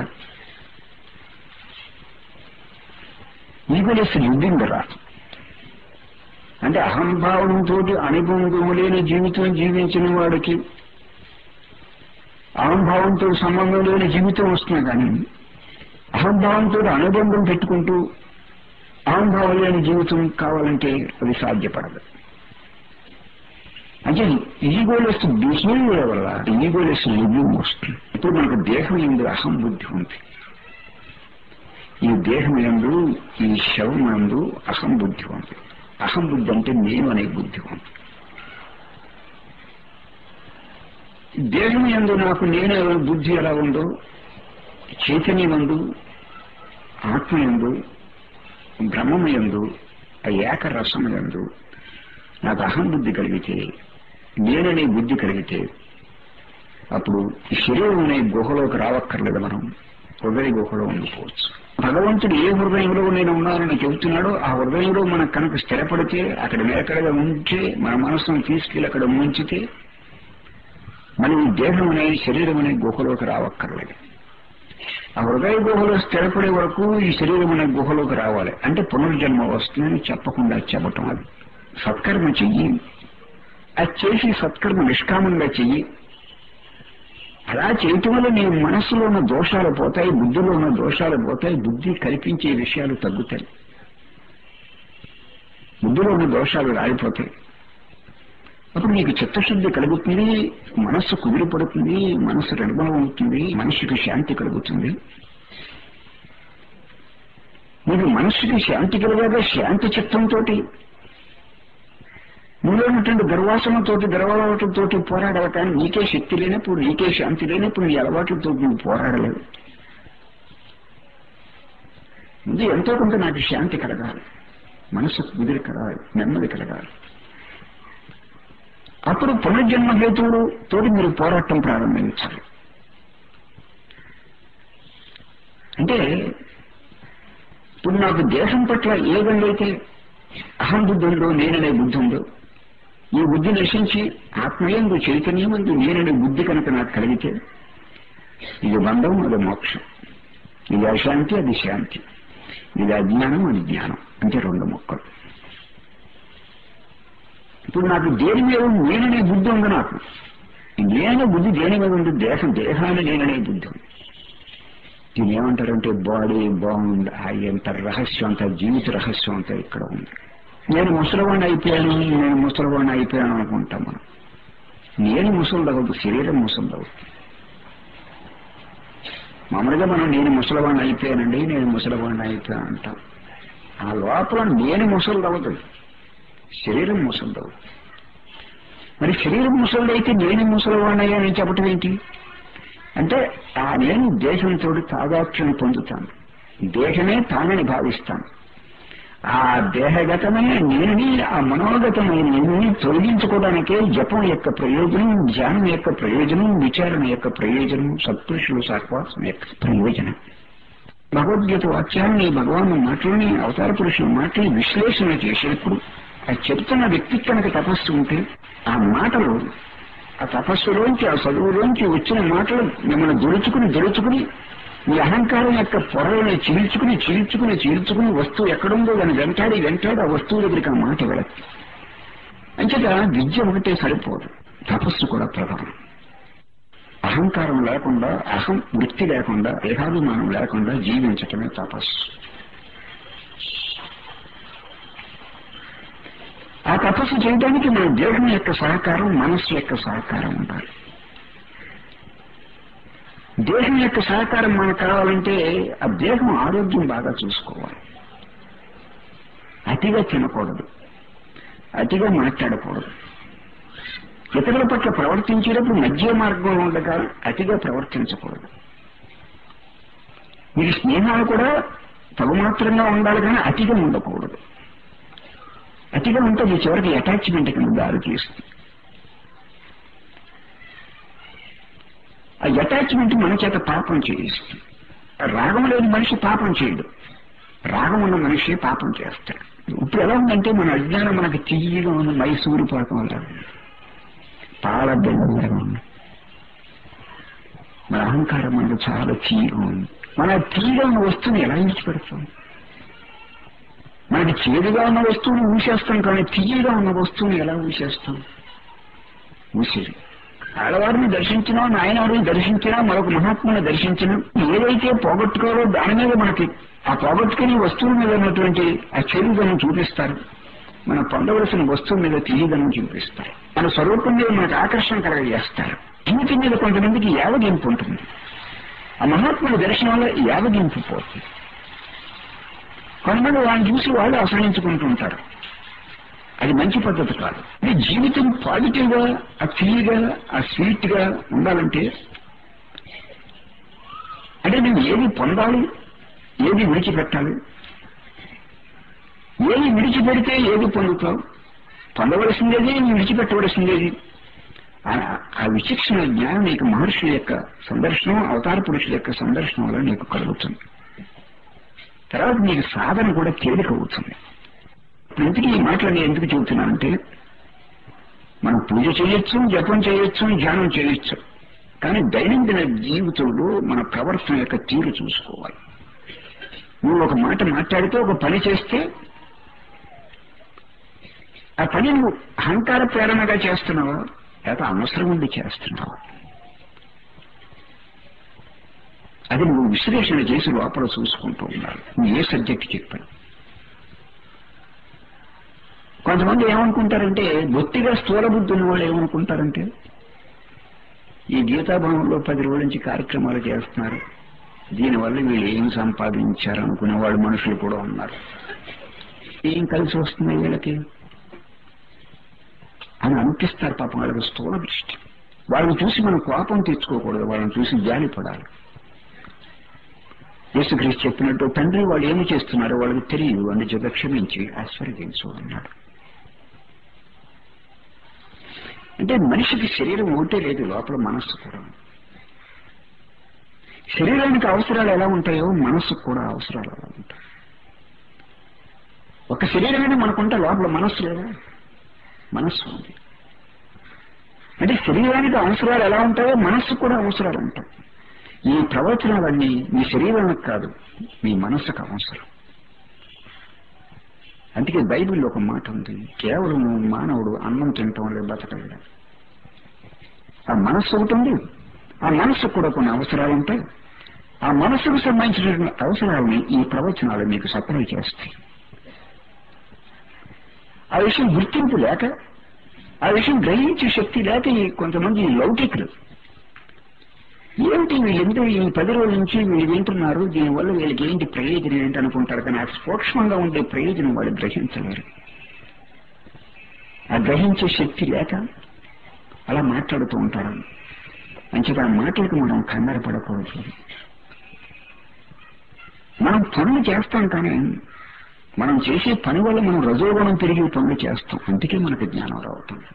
S1: ఈగోలెస్ లివింగ్ రా అంటే అహంభావంతో అనుబంధం లేని జీవితం జీవించిన వాడికి అహంభావంతో సంబంధం లేని జీవితం వస్తున్నా కానీ అహంభావంతో అనుబంధం పెట్టుకుంటూ అహంభావం లేని జీవితం కావాలంటే అది సాధ్యపడదు అంటే ఈగోలెస్ బిహేవియర్ వల్ల ఈగోలెస్ లివింగ్ వస్తుంది ఇప్పుడు మనకు దేహం ఎందు అహం బుద్ధి ఉంది ఈ దేహం ఎందు ఈ శవం ఎందు అహం బుద్ధి ఉంది అహం బుద్ధి అంటే నేను అనే బుద్ధి ఉంది దేహం ఎందు నాకు నేను బుద్ధి ఎలా ఉందో చైతన్యం ఎందు ఆత్మ ఎందు బ్రహ్మము ఎందు ఆ ఏకరసము ఎందు నాకు అహం బుద్ధి కలిగితే నేననే బుద్ధి కలిగితే అప్పుడు ఈ శరీరం అనే గుహలోకి రావక్కర్లేదు మనం హృదయ గుహలో ఉండిపోవచ్చు భగవంతుడు ఏ హృదయంలో నేను ఉన్నానని చెబుతున్నాడో ఆ హృదయంలో మనకు కనుక స్థిరపడితే అక్కడ నిలకడగా ఉంటే మన మనసును తీసుకెళ్లి అక్కడ ఉంచితే మనం ఈ దేహం అనే శరీరం అనే గుహలోకి రావక్కర్లేదు ఆ హృదయ గుహలో స్థిరపడే వరకు ఈ శరీరం అనే గుహలోకి రావాలి అంటే పునర్జన్మ వస్తుందని చెప్పకుండా చెప్పటం అది సత్కర్మ చెయ్యి అది చేసి సత్కర్మ నిష్కామంగా చెయ్యి అలా చేయటం వల్ల నీ మనస్సులో ఉన్న దోషాలు పోతాయి బుద్ధిలో ఉన్న దోషాలు పోతాయి బుద్ధి కల్పించే విషయాలు తగ్గుతాయి బుద్ధిలో ఉన్న దోషాలు రాలిపోతాయి అప్పుడు నీకు చిత్తశుద్ధి కలుగుతుంది మనస్సు కుదిరిపడుతుంది మనస్సు నిర్మలం అవుతుంది మనిషికి శాంతి కలుగుతుంది నీకు మనస్సుకి శాంతి కలిగాక శాంతి చిత్తంతో నీలో ఉన్నటువంటి గర్వాసనతో గర్వాలతో పోరాడవటానికి నీకే శక్తి లేనప్పుడు నీకే శాంతి లేనప్పుడు నీ అలవాట్లతో నువ్వు పోరాడలేవు ముందు ఎంతో కొంత నాకు శాంతి కలగాలి మనసుకు కుదిరి కలగాలి నెమ్మది కలగాలి అప్పుడు పునర్జన్మ హేతువులు తోటి మీరు పోరాటం ప్రారంభించాలి అంటే ఇప్పుడు నాకు దేశం పట్ల ఏ విధంగా అహం బుద్ధి ఉందో నేననే బుద్ధి ఉందో ఈ బుద్ధి నశించి ఆత్మయందు చైతన్యమందు నేననే బుద్ధి కనుక నాకు కలిగితే ఇది బంధం అది మోక్షం ఇది అశాంతి అది శాంతి ఇది అజ్ఞానం అది జ్ఞానం అంటే రెండు మొక్కలు ఇప్పుడు నాకు దేని మీద నేననే బుద్ధి ఉంది నాకు నేననే బుద్ధి దేని మీద ఉంది దేహం దేహాన్ని నేననే బుద్ధి ఉంది దీని ఏమంటారంటే బాడీ బాండ్ ఎంత రహస్యం అంత జీవిత రహస్యం అంతా ఇక్కడ ఉంది నేను ముసలివాడిని అయిపోయాను నేను ముసలివాడిని అయిపోయాను అనుకుంటాం మనం నేను ముసలిదవద్దు శరీరం ముసలిదవుతుంది మామూలుగా మనం నేను ముసలివాడిని అయిపోయానండి నేను ముసలివాడిని అయిపోయాను అంటాం ఆ లోపల నేను ముసలిదవదు శరీరం ముసలిదవుతుంది మరి శరీరం ముసలిదైతే నేను ముసలివాడిని అని చెప్పటం ఏంటి అంటే ఆ నేను దేశంతో తాదాత్యం పొందుతాను దేశమే తానని భావిస్తాను ఆ దేహగతమైన నేనుని ఆ మనోగతమైన నేనుని తొలగించుకోవడానికే జపం యొక్క ప్రయోజనం ధ్యానం యొక్క ప్రయోజనం విచారణ యొక్క ప్రయోజనం సత్పురుషులు సహవాసం యొక్క ప్రయోజనం భగవద్గీత వాక్యాన్ని భగవాన్ మాటలని అవతార పురుషుల మాటని విశ్లేషణ చేసేప్పుడు ఆ చెప్తున్న వ్యక్తి కనుక తపస్సు ఉంటే ఆ మాటలు ఆ తపస్సులోంచి ఆ చదువులోంచి వచ్చిన మాటలు మిమ్మల్ని దొరుచుకుని దొరుచుకుని మీ అహంకారం యొక్క పొరలను చీల్చుకుని చీల్చుకుని చీల్చుకుని వస్తువు ఎక్కడుందో దాన్ని వెంటాడి వెంటాడి ఆ వస్తువు దగ్గరికి ఆ మాట వెళ్ళదు అంచేత విద్య ఒకటే సరిపోదు తపస్సు కూడా ప్రధానం అహంకారం లేకుండా అహం వృత్తి లేకుండా దేహాభిమానం లేకుండా జీవించటమే తపస్సు ఆ తపస్సు చేయడానికి మన దేహం యొక్క సహకారం మనస్సు యొక్క సహకారం ఉండాలి దేహం యొక్క సహకారం మనకు కావాలంటే ఆ దేహం ఆరోగ్యం బాగా చూసుకోవాలి అతిగా తినకూడదు అతిగా మాట్లాడకూడదు ఇతరుల పట్ల ప్రవర్తించేటప్పుడు మధ్య మార్గంలో ఉండగా అతిగా ప్రవర్తించకూడదు మీరు స్నేహాలు కూడా తగుమాత్రంగా ఉండాలి కానీ అతిగా ఉండకూడదు అతిగా ఉంటే మీ చివరికి అటాచ్మెంట్ కింద దారి తీస్తుంది ఆ అటాచ్మెంట్ మన చేత పాపం చేయిస్తుంది రాగం లేని మనిషి పాపం చేయడు రాగం ఉన్న మనిషి పాపం చేస్తాడు ఇప్పుడు ఎలా ఉందంటే మన అజ్ఞానం మనకి తీయగా ఉంది మైసూరు పాకం అలా ఉంది పాల బెల్లలాగా ఉంది మన అహంకారం మనకు చాలా తీయగా ఉంది మన తీయగా ఉన్న వస్తువుని ఎలా విడిచిపెడతాం మనకి చేదుగా ఉన్న వస్తువుని ఊసేస్తాం కానీ తీయగా ఉన్న వస్తువుని ఎలా ఊసేస్తాం ఊసేది ఆడవారిని దర్శించినా నాయనవారిని దర్శించినా మరొక మహాత్ముని దర్శించినా ఏదైతే పోగొట్టుకోవాలో దాని మీద మనకి ఆ పోగొట్టుకునే వస్తువుల మీద ఉన్నటువంటి ఆ చెరువుదనం చూపిస్తారు మనం పొందవలసిన వస్తువు మీద తీయదనం చూపిస్తారు మన స్వరూపం మీద మనకు ఆకర్షణ కలగజేస్తారు జీవితం మీద కొంతమందికి యావగింపు ఉంటుంది ఆ మహాత్ముడి దర్శనంలో యావగింపు పోతుంది కొంతమంది వాళ్ళని చూసి వాళ్ళు అసహించుకుంటుంటారు అది మంచి పద్ధతి కాదు అంటే జీవితం పాజిటివ్ గా ఆ తీయగా ఆ స్వీట్ గా ఉండాలంటే అంటే నువ్వు ఏది పొందాలి ఏది విడిచిపెట్టాలి ఏది విడిచిపెడితే ఏది పొందుతావు పొందవలసిందేది నువ్వు విడిచిపెట్టవలసిందేది ఆ విచక్షణ జ్ఞానం నీకు మహర్షుల యొక్క సందర్శనం అవతార పురుషుల యొక్క సందర్శనం వల్ల నీకు కలుగుతుంది తర్వాత నీకు సాధన కూడా తేలిక అవుతుంది ఇప్పుడు ఇంతకీ ఈ మాటలు నేను ఎందుకు చెబుతున్నానంటే మనం పూజ చేయొచ్చు జపం చేయొచ్చు ధ్యానం చేయొచ్చు కానీ దైనందిన జీవితంలో మన ప్రవర్తన యొక్క తీరు చూసుకోవాలి నువ్వు ఒక మాట మాట్లాడితే ఒక పని చేస్తే ఆ పని నువ్వు అహంకార ప్రేరణగా చేస్తున్నావా లేకపోతే అవసరం ఉండి చేస్తున్నావా అది నువ్వు విశ్లేషణ చేసి లోపల చూసుకుంటూ ఉండాలి నువ్వు ఏ సబ్జెక్ట్ చెప్పాను కొంతమంది ఏమనుకుంటారంటే బొత్తిగా స్థూల బుద్ధి ఉన్న వాళ్ళు ఏమనుకుంటారంటే ఈ గీతాభవనంలో పది రోజుల నుంచి కార్యక్రమాలు చేస్తున్నారు దీనివల్ల వీళ్ళు ఏం సంపాదించారు అనుకునే వాళ్ళు మనుషులు కూడా ఉన్నారు ఏం కలిసి వస్తుంది వీళ్ళకి అని అనిపిస్తారు పాపం వాళ్ళకి స్థూల దృష్టి వాళ్ళని చూసి మనం కోపం తెచ్చుకోకూడదు వాళ్ళని చూసి జాలి పడాలి యేసుక్రీస్తు చెప్పినట్టు తండ్రి వాళ్ళు ఏమి చేస్తున్నారో వాళ్ళకి తెలియదు అని చేత క్షమించి ఆశ్వర్యించు అన్నాడు అంటే మనిషికి శరీరం ఒకటే లేదు లోపల మనస్సు కూడా శరీరానికి అవసరాలు ఎలా ఉంటాయో మనస్సుకు కూడా అవసరాలు అలా ఉంటాయి ఒక శరీరమైనా మనకుంటే లోపల మనస్సు లేదా మనస్సు ఉంది అంటే శరీరానికి అవసరాలు ఎలా ఉంటాయో మనస్సుకు కూడా అవసరాలు ఉంటాయి ఈ ప్రవచనాలన్నీ మీ శరీరానికి కాదు మీ మనస్సుకు అవసరం అందుకే బైబిల్లో ఒక మాట ఉంది కేవలం మానవుడు అన్నం తినటం వల్ల బతకలేడు ఆ మనస్సు ఒకటి ఉంది ఆ మనస్సు కూడా కొన్ని అవసరాలు ఉంటాయి ఆ మనస్సుకు సంబంధించినటువంటి అవసరాలని ఈ ప్రవచనాలు మీకు సప్లై చేస్తాయి ఆ విషయం గుర్తింపు లేక ఆ విషయం గ్రహించే శక్తి లేక ఈ కొంతమంది లౌకికులు ఏమిటి వీళ్ళెందుకు ఈ పది రోజుల నుంచి వీళ్ళు వింటున్నారు దీనివల్ల వీళ్ళకి ఏంటి ప్రయోజనం ఏంటి అనుకుంటారు కానీ ఆ సూక్ష్మంగా ఉండే ప్రయోజనం వాళ్ళు గ్రహించలేరు ఆ గ్రహించే శక్తి లేక అలా మాట్లాడుతూ ఉంటారు మంచిగా ఆ మాటలకు మనం కంగారు పడకూడదు మనం పనులు చేస్తాం కానీ మనం చేసే పని వల్ల మనం రజోగుణం పెరిగి పనులు చేస్తాం అందుకే మనకు జ్ఞానం రావుతుంది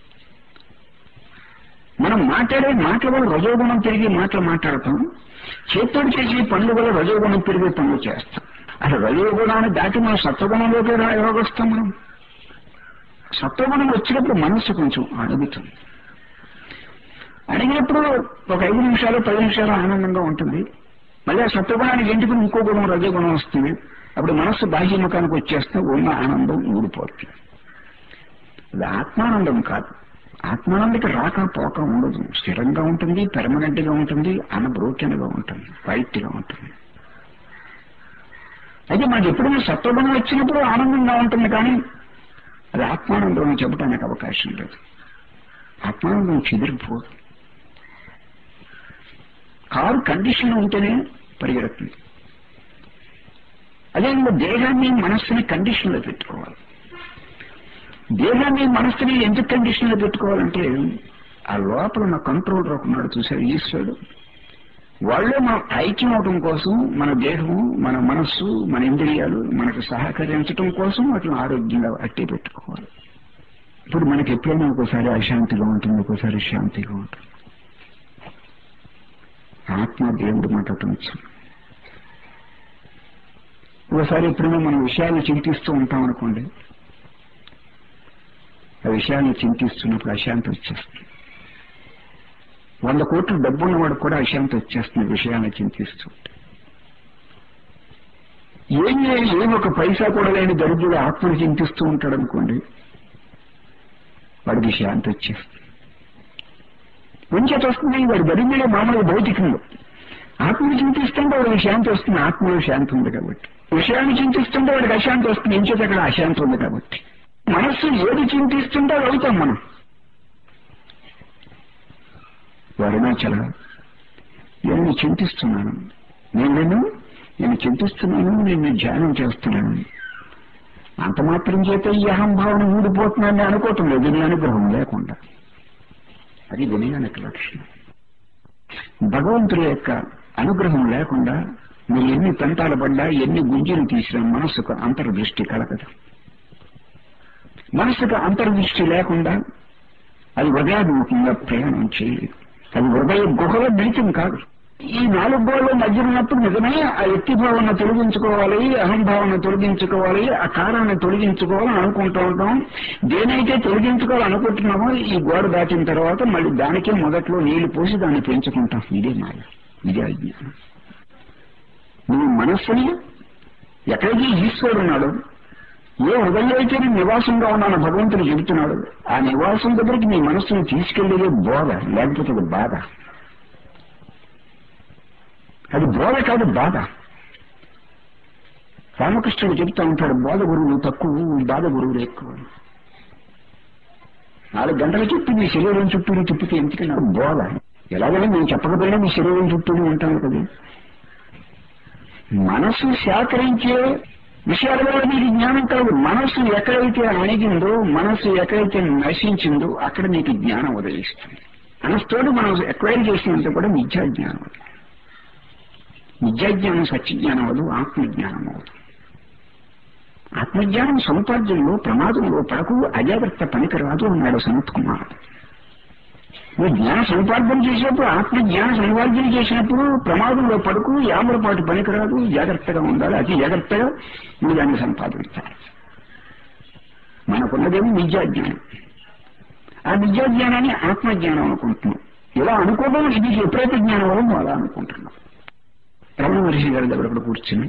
S1: మనం మాట్లాడే మాటల వల్ల రజోగుణం పెరిగి మాటలు మాట్లాడతాం చేతుడు చేసే పనుల వల్ల రజోగుణం పెరిగే పనులు చేస్తాం అసలు రజోగుణాన్ని దాటి మనం సత్వగుణంలోకి వస్తాం మనం సత్వగుణం వచ్చినప్పుడు మనస్సు కొంచెం అడుగుతుంది అడిగినప్పుడు ఒక ఐదు నిమిషాలు పది నిమిషాలు ఆనందంగా ఉంటుంది మళ్ళీ ఆ సత్వగుణానికి ఇంటికి ఇంకో గుణం రజోగుణం వస్తుంది అప్పుడు మనస్సు బాహ్యముఖానికి వచ్చేస్తే ఉన్న ఆనందం ఊడిపోతుంది అది ఆత్మానందం కాదు ఆత్మానందకి రాక పోక ఉండదు స్థిరంగా ఉంటుంది పెర్మనెంట్ గా ఉంటుంది అన్బ్రోకెన్ గా ఉంటుంది వైట్ గా ఉంటుంది అయితే మనకి ఎప్పుడైనా సత్వగుణం వచ్చినప్పుడు ఆనందంగా ఉంటుంది కానీ అది ఆత్మానందం అని చెప్పడానికి అవకాశం లేదు ఆత్మానందం చెదిరిపోదు కారు కండిషన్ ఉంటేనే పరిగెడుతుంది అదే దేహాన్ని మనస్సుని కండిషన్లో పెట్టుకోవాలి దేహాన్ని మనస్సుని ఎందుకు కండిషన్లో పెట్టుకోవాలంటే ఆ లోపల ఉన్న కంట్రోలర్ ఉన్నాడు చూసారు ఈశ్వరుడు వాళ్ళే మనం ఐక్యం అవడం కోసం మన దేహము మన మనస్సు మన ఇంద్రియాలు మనకు సహకరించడం కోసం వాటిని ఆరోగ్యంగా అట్టే పెట్టుకోవాలి ఇప్పుడు మనకి ఎప్పుడైనా ఒకసారి అశాంతిగా ఉంటుంది ఒకసారి శాంతిగా ఉంటుంది ఆత్మ దేవుడు మాట్లాడటం ఒకసారి ఎప్పుడైనా మన విషయాన్ని చింతిస్తూ ఉంటాం అనుకోండి ఆ విషయాన్ని చింతిస్తున్నప్పుడు అశాంతి వచ్చేస్తుంది వంద కోట్లు డబ్బు ఉన్నవాడు కూడా అశాంతి వచ్చేస్తుంది విషయాన్ని చింతిస్తూ ఏం ఏం ఒక పైసా కూడా లేని దరిద్రుడు ఆత్మను చింతిస్తూ ఉంటాడు అనుకోండి వాడికి శాంతి వచ్చేస్తుంది కొంచెం వస్తుంది వాడి దరిద్రుడే మామూలుగా భౌతికంలో ఆత్మను చింతిస్తుంటే వాడికి శాంతి వస్తుంది ఆత్మలో శాంతి ఉంది కాబట్టి విషయాన్ని చింతిస్తుంటే వాడికి అశాంతి వస్తుంది ఏం చేత అక్కడ అశాంతి ఉంది కాబట్టి మనస్సు ఏది చింతిస్తుంటే అది అవుతాం మనం వరుణాచల నేను చింతిస్తున్నాను నేను నేను చింతిస్తున్నాను నేను ధ్యానం చేస్తున్నాను అంత మాత్రం చేత ఈ అహంభావన ఊడిపోతుందని అనుకోవటం లేదు నీ అనుగ్రహం లేకుండా అది వినయానికి లక్షణం భగవంతుడి యొక్క అనుగ్రహం లేకుండా మీరు ఎన్ని తంటాలు పడ్డా ఎన్ని గుంజీలు తీసినా మనస్సుకు అంతర్దృష్టి కలగదు మనస్సుకు అంతర్దృష్టి లేకుండా అది హృదయాభిముఖంగా ప్రయాణం చేయలేదు అది హృదయ గుహలో మిళితం కాదు ఈ నాలుగు గోళ్ళ మధ్య ఉన్నప్పుడు నిజమే ఆ వ్యక్తి భావన తొలగించుకోవాలి అహంభావన తొలగించుకోవాలి ఆ కారాన్ని తొలగించుకోవాలని అనుకుంటూ ఉంటాం దేనైతే తొలగించుకోవాలని అనుకుంటున్నామో ఈ గోడ దాటిన తర్వాత మళ్ళీ దానికే మొదట్లో నీళ్లు పోసి దాన్ని పెంచుకుంటాం ఇదే మాయ ఇదే అజ్ఞానం నువ్వు మనస్సుని ఎక్కడైతే ఈశ్వరుడు ఉన్నాడు ఏ హృదయంలో అయితే నేను నివాసంగా ఉన్నాను భగవంతుడు చెబుతున్నాడు ఆ నివాసం దగ్గరికి నీ మనస్సును తీసుకెళ్లేదే బోధ లేకపోతే అది బాధ అది బోధ కాదు బాధ రామకృష్ణుడు చెబుతా ఉంటాడు బోధ గురువులు తక్కువ బాధ గురువులు ఎక్కువ నాలుగు గంటల చుట్టూ మీ శరీరం చుట్టూ తిప్పితే ఎందుకన్నా బోధ ఎలాగైనా నేను చెప్పకపోయినా మీ శరీరం చుట్టూ ఉంటాను కదా మనస్సు సేకరించే విషయాల వల్ల నీకు జ్ఞానం కాదు మనస్సు ఎక్కడైతే అణిగిందో మనస్సు ఎక్కడైతే నశించిందో అక్కడ నీకు జ్ఞానం ఉదయిస్తుంది మనస్తోటి మనం ఎక్వైర్ చేసినంత కూడా మిథ్యా జ్ఞానం అది విద్యాజ్ఞానం సత్యజ్ఞానం అవదు ఆత్మజ్ఞానం అవదు ఆత్మజ్ఞానం సముపార్జనలో ప్రమాదంలో పడకు అజాగ్రత్త పనికిరాదు అన్నాడు సనత్ కుమార్ నువ్వు జ్ఞాన సముపార్జన చేసినప్పుడు ఆత్మజ్ఞాన సముపార్జన చేసినప్పుడు ప్రమాదంలో పడుకు యాముల పాటు పనికిరాదు జాగ్రత్తగా ఉండాలి అతి జాగ్రత్తగా నువ్వు దాన్ని సంపాదించాలి మనకున్నదేమో విద్యాజ్ఞానం ఆ విద్యాజ్ఞానాన్ని ఆత్మజ్ఞానం అనుకుంటున్నాం ఇలా అనుకోవడం ఇది ఎప్పుడైతే జ్ఞానం వల్ల నువ్వు అలా అనుకుంటున్నావు రమణ మహర్షి గారి దగ్గర కూర్చుని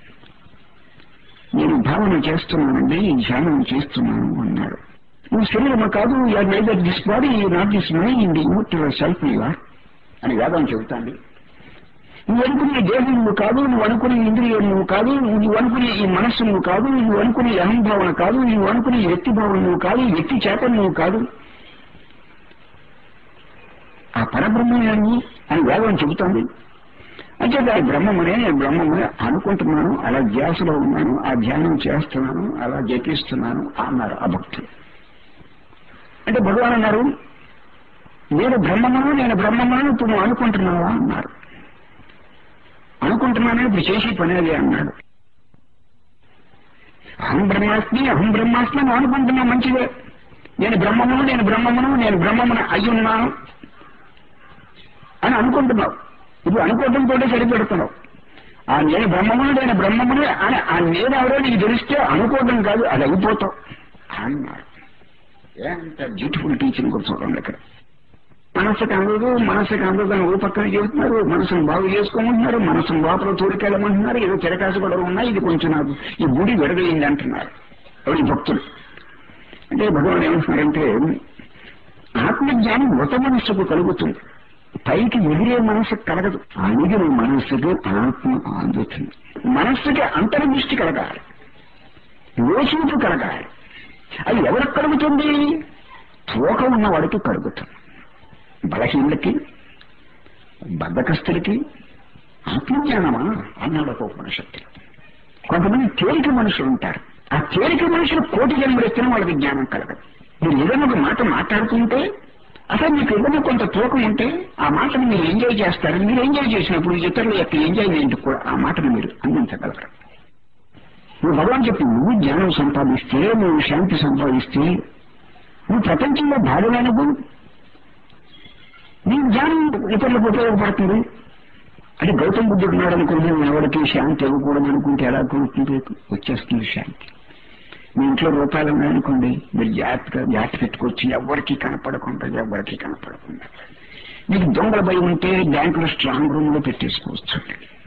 S1: నేను భావన చేస్తున్నానండి ధ్యానం చేస్తున్నాను అన్నాడు నువ్వు శరీరము కాదు you are neither this body not this mind immortal self you are అని వేదం చెబుతాండి నువ్వు అనుకునే దేహం నువ్వు కాదు నువ్వు అనుకునే ఇంద్రియం నువ్వు కాదు నువ్వు అనుకునే ఈ మనస్సు నువ్వు కాదు నువ్వు అనుకునే ఈ అహంభావన కాదు నువ్వు అనుకునే ఈ వ్యక్తి భావన నువ్వు కాదు ఈ వ్యక్తి చేత నువ్వు కాదు ఆ పరబ్రహ్మయాన్ని అని వేదం చెబుతోంది అంటే ఆ బ్రహ్మమనే నేను బ్రహ్మమనే అనుకుంటున్నాను అలా ధ్యాసలో ఉన్నాను ఆ ధ్యానం చేస్తున్నాను అలా జపిస్తున్నాను అన్నారు ఆ భక్తులు అంటే భగవాన్ అన్నారు నేను బ్రహ్మమును నేను బ్రహ్మమును ఇప్పుడు నువ్వు అనుకుంటున్నావా అన్నారు అనుకుంటున్నాను ఇప్పుడు చేసి పని అదే అన్నాడు అహం బ్రహ్మాస్మి అహం బ్రహ్మాస్మి నువ్వు అనుకుంటున్నావు మంచిదే నేను బ్రహ్మమును నేను బ్రహ్మమును నేను బ్రహ్మమును అయి ఉన్నాను అని అనుకుంటున్నావు ఇప్పుడు అనుకోవడంతో సరిపెడుతున్నావు ఆ నేను బ్రహ్మమును నేను బ్రహ్మమును అని ఆ నేను ఎవరో నీకు తెలిస్తే అనుకోవడం కాదు అది అయిపోతావు అన్నాడు ఎంత బ్యూటిఫుల్ టీచింగ్ కూడా చూడండి ఇక్కడ మనసుకు అందదు మనసుకు అందదు అని ఓ పక్కన చెబుతున్నారు మనసును బాగు చేసుకోమంటున్నారు మనసును లోపల తోడుకెళ్ళమంటున్నారు ఏదో తిరకాసు కూడా ఉన్నాయి ఇది కొంచెం నాకు ఈ గుడి విడదయింది అంటున్నారు ఎవరి భక్తులు అంటే భగవాన్ ఏమంటున్నారంటే ఆత్మజ్ఞానం మృత మనస్సుకు కలుగుతుంది పైకి ఎగిరే మనసు కలగదు అణిగిన మనస్సుకు ఆత్మ అందుతుంది మనస్సుకి అంతర్దృష్టి కలగాలి యోచింపు కలగాలి అది ఎవరికి కలుగుతుంది తోక ఉన్నవాడికి కలుగుతుంది బలహీనులకి బద్ధకస్తులకి ఆత్మజ్ఞానమా అన్నాడు ఒక ఉపనిషత్తులు కొంతమంది తేలిక మనుషులు ఉంటారు ఆ తేలిక మనుషులు కోటి జన్మలు ఎత్తిన వాళ్ళకి జ్ఞానం కలగదు మీరు ఏదైనా ఒక మాట మాట్లాడుతుంటే అసలు మీకు ఏదైనా కొంత తూకం ఉంటే ఆ మాటను మీరు ఎంజాయ్ చేస్తారు మీరు ఎంజాయ్ చేసినప్పుడు ఇతరుల యొక్క ఎంజాయ్మెంట్ కూడా ఆ మాటను మీరు అందించగలరు నువ్వు భగవాన్ చెప్పి నువ్వు జ్ఞానం సంపాదిస్తే నువ్వు శాంతి సంపాదిస్తే నువ్వు ప్రపంచంలో భాగమైనప్పుడు నీ జ్ఞానం ఇతరులకు ఉపయోగపడుతుంది అంటే గౌతమ బుద్ధుడు ఉన్నాడు అనుకుంటే ఎవరికి శాంతి ఇవ్వకూడదు అనుకుంటే ఎలా కుదురుతుంది వచ్చేస్తుంది శాంతి మీ ఇంట్లో రూపాయలు ఉన్నాయనుకోండి మీరు జాగ్రత్తగా జాగ్రత్త పెట్టుకోవచ్చు ఎవరికి కనపడకుండా ఎవరికి కనపడకుండా మీకు దొంగల భయం ఉంటే బ్యాంకులో స్ట్రాంగ్ రూమ్ లో పెట్టేసుకోవచ్చు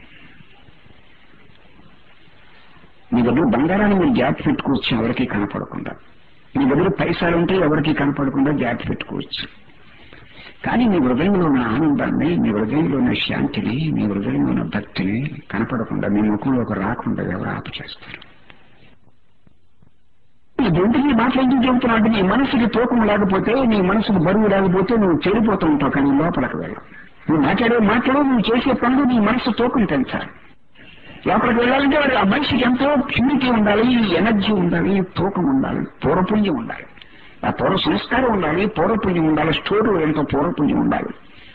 S1: మీ దగ్గర బంగారాన్ని మీరు జాగ్రత్త పెట్టుకోవచ్చు ఎవరికి కనపడకుండా మీ దగ్గర పైసలు ఉంటే ఎవరికి కనపడకుండా జాగ్రత్త పెట్టుకోవచ్చు కానీ మీ హృదయంలో ఉన్న ఆనందాన్ని మీ హృదయంలో ఉన్న శాంతిని మీ హృదయంలో ఉన్న భక్తిని కనపడకుండా మీ ముఖంలోకి రాకుండా ఎవరు ఆపు చేస్తారు ఎందుకు మాటలు ఎందుకు చెబుతున్నావు అంటే నీ మనసుకి తూకం లేకపోతే నీ మనసుకు బరువు లేకపోతే నువ్వు చెడిపోతూ ఉంటావు కానీ లోపలికి వెళ్ళవు నువ్వు మాట్లాడే మాటలు నువ్వు చేసే పనులు నీ మనసు తూకం పెంచాలి లోపలికి వెళ్ళాలంటే వాడు ఆ మనిషికి ఎంతో ప్యూరిటీ ఉండాలి ఎనర్జీ ఉండాలి తూకం ఉండాలి పూర్వపుణ్యం ఉండాలి ఆ పూర్వ సంస్కారం ఉండాలి పూర్వపుణ్యం ఉండాలి స్టోర్ ఎంతో పూర్వపుణ్యం ఉండాలి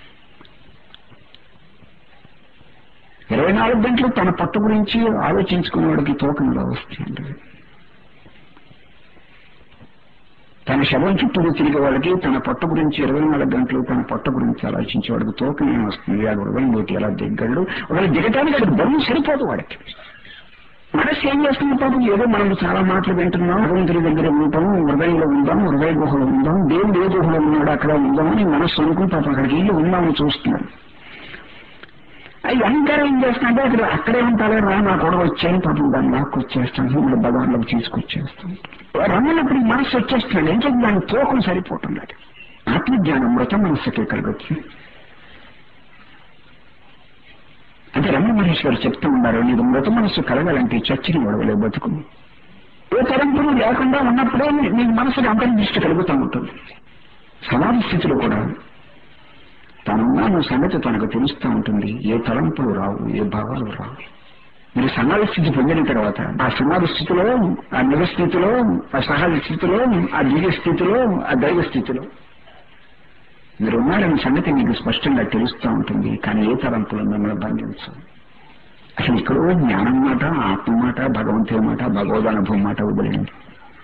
S1: ఇరవై నాలుగు గంటలు తన పట్టు గురించి ఆలోచించుకునేవాడికి తూకంలో వస్తుంది తన శవం చుట్టూ తిరిగే వాళ్ళకి తన పొట్ట గురించి ఇరవై నాలుగు గంటలు తన పొట్ట గురించి ఆలోచించేవాడికి తూకం ఏం వస్తుంది ఆ హృదయంలోకి ఎలా దిగ్గడు ఒకవేళ దిగటానికి అది బరువు సరిపోదు వాడికి మనసు ఏం చేస్తుంది పాపం ఏదో మనం చాలా మాటలు వింటున్నాం భగవంతుడి దగ్గర ఉంటాం హృదయంలో ఉందాం హృదయ గుహలో ఉందాం దేవుడు ఏ గుహలో ఉన్నాడు అక్కడ ఉందామని మనస్సు అనుకుని పాపం అక్కడికి వెళ్ళి ఉందామని చూస్తున్నాడు అవి అహంకారం ఏం చేస్తుందంటే అక్కడ అక్కడే ఉంటారే రా నా కూడా వచ్చాను పాపం దాన్ని నాకు వచ్చేస్తాను ఇప్పుడు భగవాన్లోకి తీసుకొచ్చేస్తాను రమ్మన్నప్పుడు ఈ మనస్సు వచ్చేస్తున్నాడు ఏం చెప్పి దాని తూకం సరిపోతుంది అది ఆత్మజ్ఞానం మృత మనస్సుకి కలగచ్చు అంటే రమణ మహేష్ గారు చెప్తూ ఉన్నారు నీకు మృత మనస్సు కలగాలంటే చచ్చిన గొడవలే బతుకు ఏ తరంపులు లేకుండా ఉన్నప్పుడే నీకు మనసుకి అంతర్దృష్టి కలుగుతూ ఉంటుంది సమాధి స్థితిలో కూడా తనున్న సంగతి తనకు తెలుస్తూ ఉంటుంది ఏ తలంపులు రావు ఏ భావాలు రావు మీరు సమాధి స్థితి పొందిన తర్వాత ఆ సమాధి స్థితిలో ఆ నిజ స్థితిలో ఆ సహజ స్థితిలో ఆ దివ్య స్థితిలో ఆ దైవ స్థితిలో మీరు ఉన్నారనే సంగతి మీకు స్పష్టంగా తెలుస్తూ ఉంటుంది కానీ ఏ తలంపులు మిమ్మల్ని బంధించవు అసలు ఇక్కడో జ్ఞానం మాట ఆత్మ మాట భగవంతుడి మాట భగవదనుభవం మాట వదిలేండి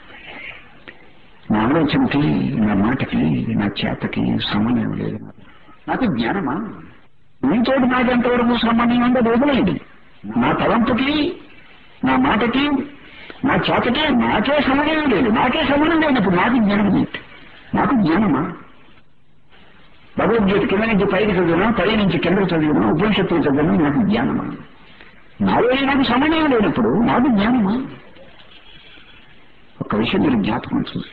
S1: నా ఆలోచనకి నా మాటకి నా చేతకి సమన్వయం లేదు నాకు జ్ఞానమా మీతోటి నాకు ఎంతవరకు సంబంధం ఉందో వదిలేయండి నా తలంపుకి నా మాటకి నా చేతకి నాకే సమన్వయం లేదు నాకే సమన్వయం లేనప్పుడు నాకు జ్ఞానం ఏంటి నాకు జ్ఞానమా భగవద్గీత కింద నుంచి పైకి చదివినా పై నుంచి కిందకి చదివినా ఉపనిషత్తులు చదివినా నాకు జ్ఞానమా నాలో నాకు సమన్వయం లేనప్పుడు నాకు జ్ఞానమా ఒక విషయం మీరు జ్ఞాపకం చూసి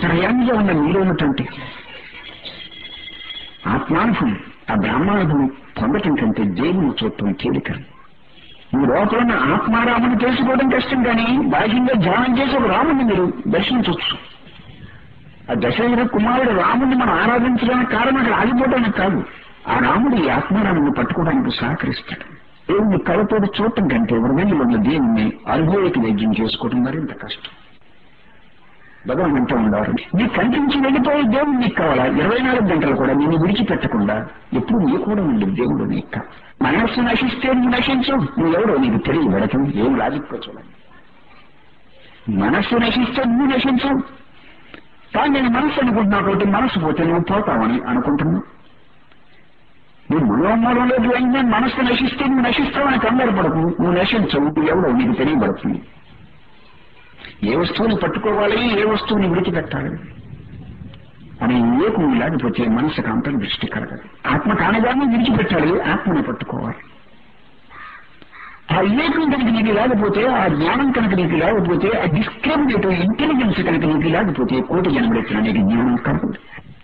S1: అంతర్యామిగా ఉన్న మీలో ఉన్నటువంటి ఆత్మానుభవం ఆ బ్రాహ్మణానుభవం పొందటం కంటే దేవుని చూడటం తేలిక మీ లోపల ఉన్న ఆత్మారాముని తెలుసుకోవడం కష్టం కానీ బాహ్యంగా ధ్యానం చేసి ఒక రాముని మీరు దర్శించవచ్చు ఆ దశరథ కుమారుడు రాముడిని మనం ఆరాధించడానికి కారణం అక్కడ ఆగిపోవడానికి కాదు ఆ రాముడు ఈ ఆత్మారాముని పట్టుకోవడానికి సహకరిస్తాడు దేవుని కళతో చూడటం కంటే హృదయంలో ఉన్న దేవుణ్ణి అనుభవిక వైద్యం చేసుకోవడం మరింత కష్టం భగవాన్ అంటూ ఉండేవారు నీకు కనిపించి వెళ్ళిపోయే దేవుడు నీకు కావాలా ఇరవై నాలుగు గంటలు కూడా నేను విడిచిపెట్టకుండా ఎప్పుడు నీ కూడా ఉండే దేవుడు నీకు కావాలి మనస్సు నశిస్తే నువ్వు నశించు నువ్వెవరో నీకు తెలియబడటం ఏం లాజిక్ చూడండి మనస్సు నశిస్తే నువ్వు నశించు కానీ నేను మనస్సు అనుకుంటున్నా కాబట్టి మనస్సు పోతే నువ్వు పోతావని అనుకుంటున్నావు నువ్వు మనోమూలంలోకి వెంటనే మనస్సు నశిస్తే నువ్వు నశిస్తావని కంగారు పడకు నువ్వు నశించవు నువ్వు ఎవడో నీకు తెలియబడుతుంది ఏ వస్తువుని పట్టుకోవాలి ఏ వస్తువుని విడిచిపెట్టాలి అని ఏకం లేకపోతే మనసుకు అంతర్దృష్టి కలగదు ఆత్మ కానగానే విడిచిపెట్టాలి ఆత్మని పట్టుకోవాలి ఆ వివేకం కనుక నీకు లేకపోతే ఆ జ్ఞానం కనుక నీకు లేకపోతే ఆ డిస్క్రిమినేటివ్ ఇంటెలిజెన్స్ కనుక నీకు లేకపోతే కోటి జన్మలెత్తిన నీకు జ్ఞానం కలగదు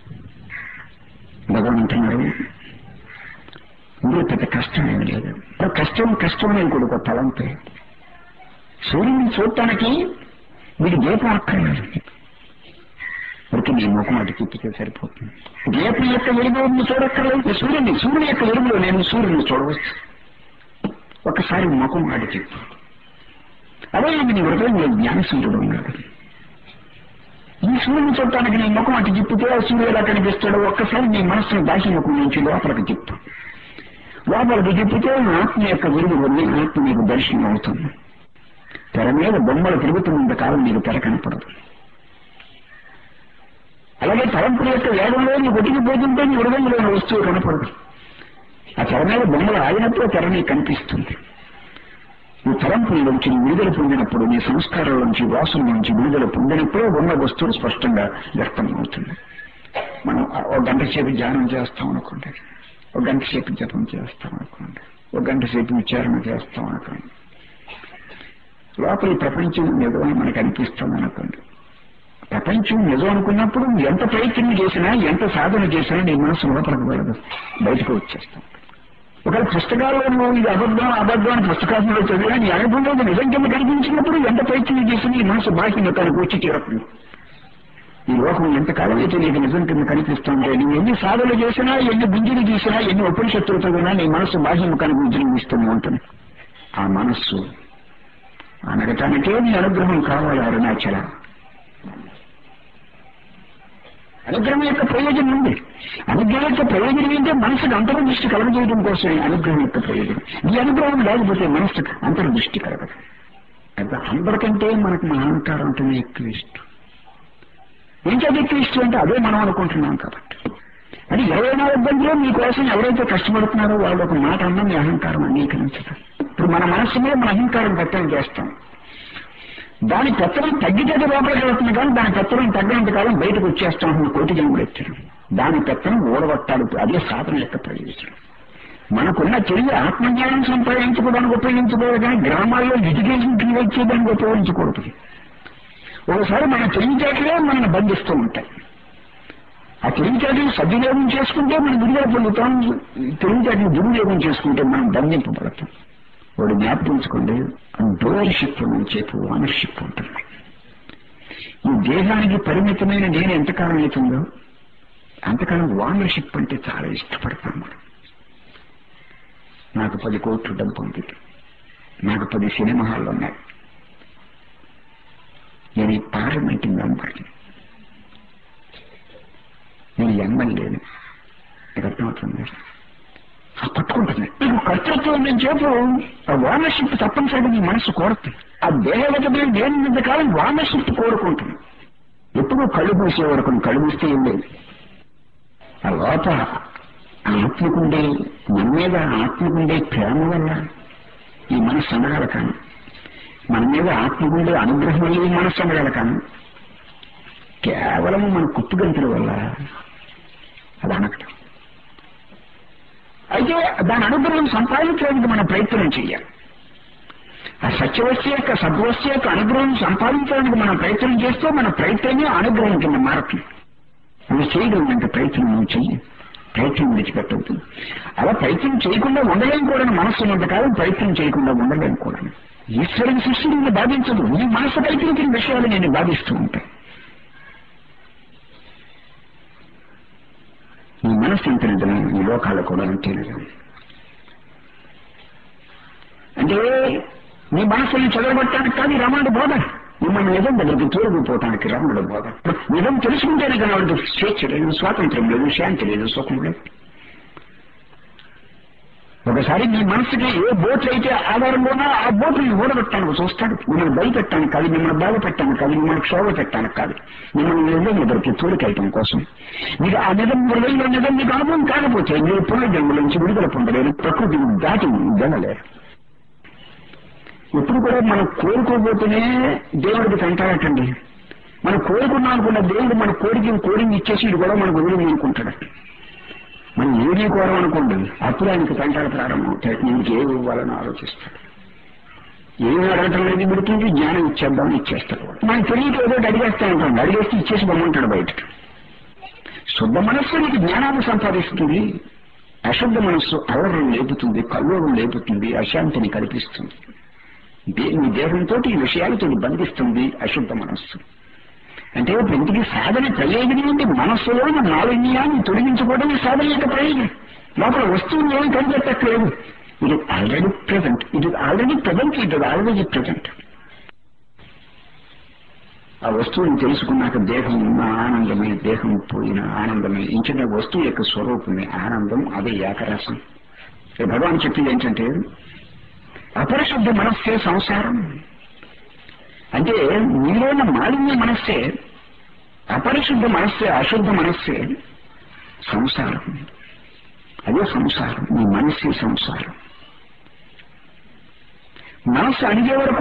S1: భగవాన్ అంటున్నారు ఇందులో పెద్ద కష్టం ఏమి లేదు కష్టం కష్టం అనేది కూడా ఒక తలంపే సూర్యుడిని చూడటానికి వీడి దీపం అక్కర్లేదు porque నీ ముఖం అటు తిప్పితే సరిపోతుంది దీపం యొక్క వెలుగుని చూడక్కర్లేదు సూర్యుని సూర్యుని యొక్క వెలుగులో నేను సూర్యుని చూడవచ్చు ఒకసారి ముఖం అటు తిప్పు అదే నీ హృదయంలో జ్ఞానసూర్యుడు ఉన్నాడు ఈ సూర్యుని చూడటానికి నీ ముఖం అటు తిప్పితే ఆ సూర్యుడు ఎలా కనిపిస్తాడో ఒక్కసారి నీ మనస్సును బాహ్య ముఖం నుంచి లోపలికి తిప్పు లోపలికి తిప్పితే ఆత్మ యొక్క వెలుగు వల్ల ఆత్మ నీకు దర్శనం అవుతుంది తెర మీద బొమ్మలు తిరుగుతున్నంత కాలం నీకు తెర కనపడదు అలాగే తలంపుల యొక్క వేగంలో నీ కొట్టుకుపోతుంటే నీ హృదయంలోని వస్తువు కనపడదు ఆ తెర మీద బొమ్మలు ఆగినప్పుడు తెర నీకు కనిపిస్తుంది నీ తలంపుల నుంచి నీ విడుదల పొందినప్పుడు నీ సంస్కారాల నుంచి వాసన నుంచి విడుదల పొందినప్పుడు ఉన్న వస్తువు స్పష్టంగా వ్యక్తం అవుతుంది మనం ఒక గంట సేపు ధ్యానం చేస్తాం అనుకోండి ఒక గంట సేపు జపం చేస్తాం అనుకోండి ఒక గంట సేపు విచారణ చేస్తాం అనుకోండి లోపల ఈ ప్రపంచం నిజమని మనకు అనిపిస్తుంది అనుకోండి ప్రపంచం నిజం అనుకున్నప్పుడు ఎంత ప్రయత్నం చేసినా ఎంత సాధన చేసినా నీ మనసు లోపలికి వెళ్ళదు బయటకు వచ్చేస్తాం ఒకవేళ పుస్తకాల్లో నువ్వు ఇది అబద్ధం అబద్ధం అని పుస్తకాల్లో చదివినా నీ అనుభవంలో అది నిజం కింద కనిపించినప్పుడు ఎంత ప్రయత్నం చేసినా నీ మనసు బాహ్యంగా తనకు వచ్చి తీరతుంది ఈ లోకం ఎంతకాలం అయితే నీకు నిజం కింద కనిపిస్తుంటే నువ్వు ఎన్ని సాధనలు చేసినా ఎన్ని బింజులు చేసినా ఎన్ని ఉపనిషత్తులు చదివినా నీ మనసు బాహ్యముఖానికి విజృంభిస్తూనే ఉంటుంది ఆ మనస్సు అనగటానికే నీ అనుగ్రహం కావాలి అరుణాచల అనుగ్రహం యొక్క ప్రయోజనం ఉంది అనుగ్రహం యొక్క ప్రయోజనం ఏంటంటే మనసుకు అంతర్దృష్టి కలగజేయడం కోసమే అనుగ్రహం యొక్క ప్రయోజనం ఈ అనుగ్రహం లేకపోతే మనసుకు అంతర్దృష్టి కలగదు అయితే అందరికంటే మనకు మన అహంకారం అంటేనే ఎక్కువ ఇష్టం ఏం చేత ఎక్కువ ఇష్టం అంటే అదే మనం అనుకుంటున్నాం కాబట్టి అది ఇరవై నాలుగు గంటలు మీకోసం ఎవరైతే కష్టపడుతున్నారో వాళ్ళు ఒక మాట అన్నా మీ అహంకారం అంగీకరించదు ఇప్పుడు మన మనస్సు మీద మన అహంకారం పెత్తనం చేస్తాం దాని పెత్తనం తగ్గితే లోపలికి వెళ్తుంది కానీ దాని పెత్తనం తగ్గినంత కాలం బయటకు వచ్చేస్తాం అన్న కోటి జన్మలు ఎత్తారు దాని పెత్తనం ఓడగొట్టాలి అదే సాధన యొక్క ప్రయోజనం మనకున్న తెలివి ఆత్మజ్ఞానం సంపాదించుకోవడానికి ఉపయోగించుకోవాలి కానీ గ్రామాల్లో ఎడ్యుకేషన్ క్రియేట్ చేయడానికి ఉపయోగించకూడదు ఒకసారి మన తెలివితేటలే మనల్ని బంధిస్తూ ఉంటాయి ఆ తెలివితేటలు సద్వినియోగం చేసుకుంటే మనం విడుదల పొందుతాం తెలివితేటలు దుర్వినియోగం చేసుకుంటే మనం బంధింపబడతాం వాడు జ్ఞాపకించుకోండి డోర్షిప్ చెప్పు ఓనర్షిప్ ఉంటుంది ఈ దేహానికి పరిమితమైన నేను ఎంతకాలం అవుతుందో అంతకాలం ఓనర్షిప్ అంటే చాలా ఇష్టపడతాం మనం నాకు పది కోట్లు డబ్బు ఉంది నాకు పది సినిమా హాళ్ళు ఉన్నాయి నేను ఈ పార్లమెంట్ మెంబర్ని నేను ఎమ్మెల్యేని నీకు అర్థమవుతుంది ఆ పట్టుకుంటుంది నీకు కర్తృత్వం నేను చెప్పు ఆ ఓనర్షిప్ తప్పనిసరిగా నీ మనసు కోరుతుంది ఆ దేహగతమైన దేని కాలం ఓనర్షిప్ కోరుకుంటుంది ఎప్పుడూ కళ్ళు మూసే వరకు కళ్ళు మూస్తే ఏం లేదు ఆ లోపల ఆత్మకుండే మన మీద ఆత్మకుండే ప్రేమ వల్ల ఈ మనసు అనగల కానీ మన మీద ఆత్మకుండే అనుగ్రహం వల్ల ఈ మనసు అనగల కానీ కేవలం మన కుట్టుగంతుల వల్ల అది అనగటం అయితే దాని అనుగ్రహం సంపాదించడానికి మనం ప్రయత్నం చేయాలి ఆ సత్యవస్తు యొక్క సద్వస్తు యొక్క అనుగ్రహం సంపాదించడానికి మనం ప్రయత్నం చేస్తే మన ప్రయత్నమే అనుగ్రహం కింద మారుతుంది నువ్వు చేయగలిగినంత ప్రయత్నం నువ్వు చెయ్యి ప్రయత్నం విడిచిపెట్టవద్దు అలా ప్రయత్నం చేయకుండా ఉండలేం కూడా మనస్సు ఉన్నంతకాలం ప్రయత్నం చేయకుండా ఉండలేం కూడా ఈశ్వరుని సృష్టి నిన్ను బాధించదు నీ మనసు కల్పించిన విషయాలు నేను బాధిస్తూ ఉంటాయి నీ మనస్సు ఎంత నిజమే ఈ లోకాలు కూడా అంతే నిజం అంటే నీ మనస్సుని చదవబట్టడానికి కాదు ఈ రమణుడు బోధ మిమ్మల్ని నిజం దగ్గరికి తోడుకుపోవటానికి రమణుడు బోధ నిజం తెలుసుకుంటేనే కానీ వాడికి స్వేచ్ఛ లేదు స్వాతంత్రం లేదు శాంతి లేదు సుఖం లేదు ఒకసారి నీ మనసుకి ఏ బోట్లు అయితే ఆధారంలోనో ఆ బోట్లను ఊడబెట్టడానికి చూస్తాడు మిమ్మల్ని భయపెట్టానికి కాదు మిమ్మల్ని బాధపెట్టానికి కాదు మిమ్మల్ని క్షోభ పెట్టడానికి కాదు మిమ్మల్ని నిజం దగ్గరికి తోడుకెళ్ళటం కోసం మీరు ఆ నిజం హృదయంలో నిజం మీకు అనుభవం కాకపోతే మీరు పునర్జన్మ నుంచి విడుదల పొందలేరు ప్రకృతిని దాటి వెళ్ళలేరు ఎప్పుడు కూడా మనం కోరుకోబోతేనే దేవుడికి తంటాడటండి మనం కోరుకున్నాం అనుకున్న దేవుడు మన కోరికని కోరిక ఇచ్చేసి ఇది కూడా మనకు వదిలి అనుకుంటాడు మనం ఏది కోరమనుకోండి అప్పుడు ఆయనకి తంటాలు ప్రారంభం అవుతాయి నీకు ఏమి ఇవ్వాలని ఆలోచిస్తాడు ఏమి అడగటం లేదు విడుతుంది జ్ఞానం ఇచ్చేద్దామని ఇచ్చేస్తాడు మనం తెలియక ఏదో అడిగేస్తా ఉంటాడు అడిగేస్తే ఇచ్చేసి బొమ్మంటాడు బయటకు శుద్ధ మనస్సు నీకు జ్ఞానాన్ని సంపాదిస్తుంది అశుద్ధ మనస్సు అలరం లేపుతుంది కల్లోలం లేపుతుంది అశాంతిని కల్పిస్తుంది దే- నీ దేహంతో ఈ విషయాలతో బంధిస్తుంది అశుద్ధ మనస్సు అంటే ఇంటికి సాధన ప్రయోజనం ఏంటి మనస్సులోని మాలిన్యాన్ని తొలగించుకోవడం ఈ సాధన యొక్క ప్రయోజనం లోపల వస్తువులు ఏమి కనిపెట్టట్లేదు ఇది ఆల్రెడీ ప్రజెంట్ ఇది ఆల్రెడీ ప్రజెంట్ ఇది ఆల్రెడీ ప్రజెంట్ ఆ వస్తువుని తెలుసుకున్నాక దేహం ఉన్న ఆనందమే దేహం పోయిన ఆనందమే ఇంచిన వస్తువు యొక్క స్వరూపమే ఆనందం అదే ఏకరసం ఇక్కడ భగవాన్ చెప్పింది ఏంటంటే అపరిశుద్ధ మనస్సే సంసారం అంటే మీలో ఉన్న మాలిన్య మనస్సే అపరిశుద్ధ మనస్సే అశుద్ధ మనస్సే సంసారం అదే సంసారం మీ మనస్సే సంసారం మనస్సు అడిగే వరకు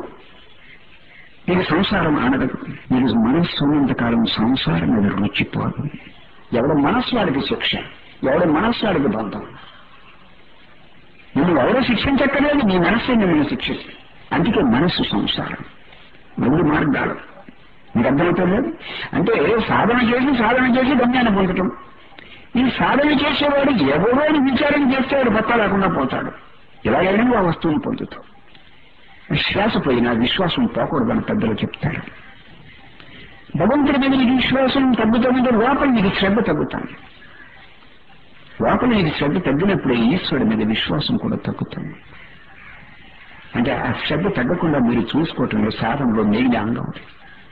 S1: ఇది సంసారం అనగదు మీరు మనస్సు ఉన్నంతకాలం సంసారం మీద రుచిపోదు ఎవడ మనస్సు వాడికి శిక్ష ఎవడ మనస్సు వాడికి బంధం నువ్వు ఎవరో శిక్షించక్కర్లేదు నీ మనస్సే మిమ్మల్ని శిక్షిస్తుంది అందుకే మనస్సు సంసారం రెండు మార్గాలు మీకు అర్థమవుతుంది అంటే సాధన చేసి సాధన చేసి గమ్యాన్ని పొందటం ఈ సాధన చేసేవాడు ఎవరో అని విచారం చేస్తే వాడు పత్తా లేకుండా పోతాడు ఎలాగైనా ఆ వస్తువుని పొందుతాడు శ్వాస పోయినా విశ్వాసం పోకూడదని పెద్దలు చెప్తారు భగవంతుడి మీద నీకు విశ్వాసం తగ్గుతుంది లోపల నీకు శ్రద్ధ తగ్గుతుంది లోపల నీకు శ్రద్ధ తగ్గినప్పుడు ఈశ్వరుడి మీద విశ్వాసం కూడా తగ్గుతుంది అంటే ఆ శ్రద్ధ తగ్గకుండా మీరు చూసుకోవటంలో సాధనలో మెయిన్ అంగం అది.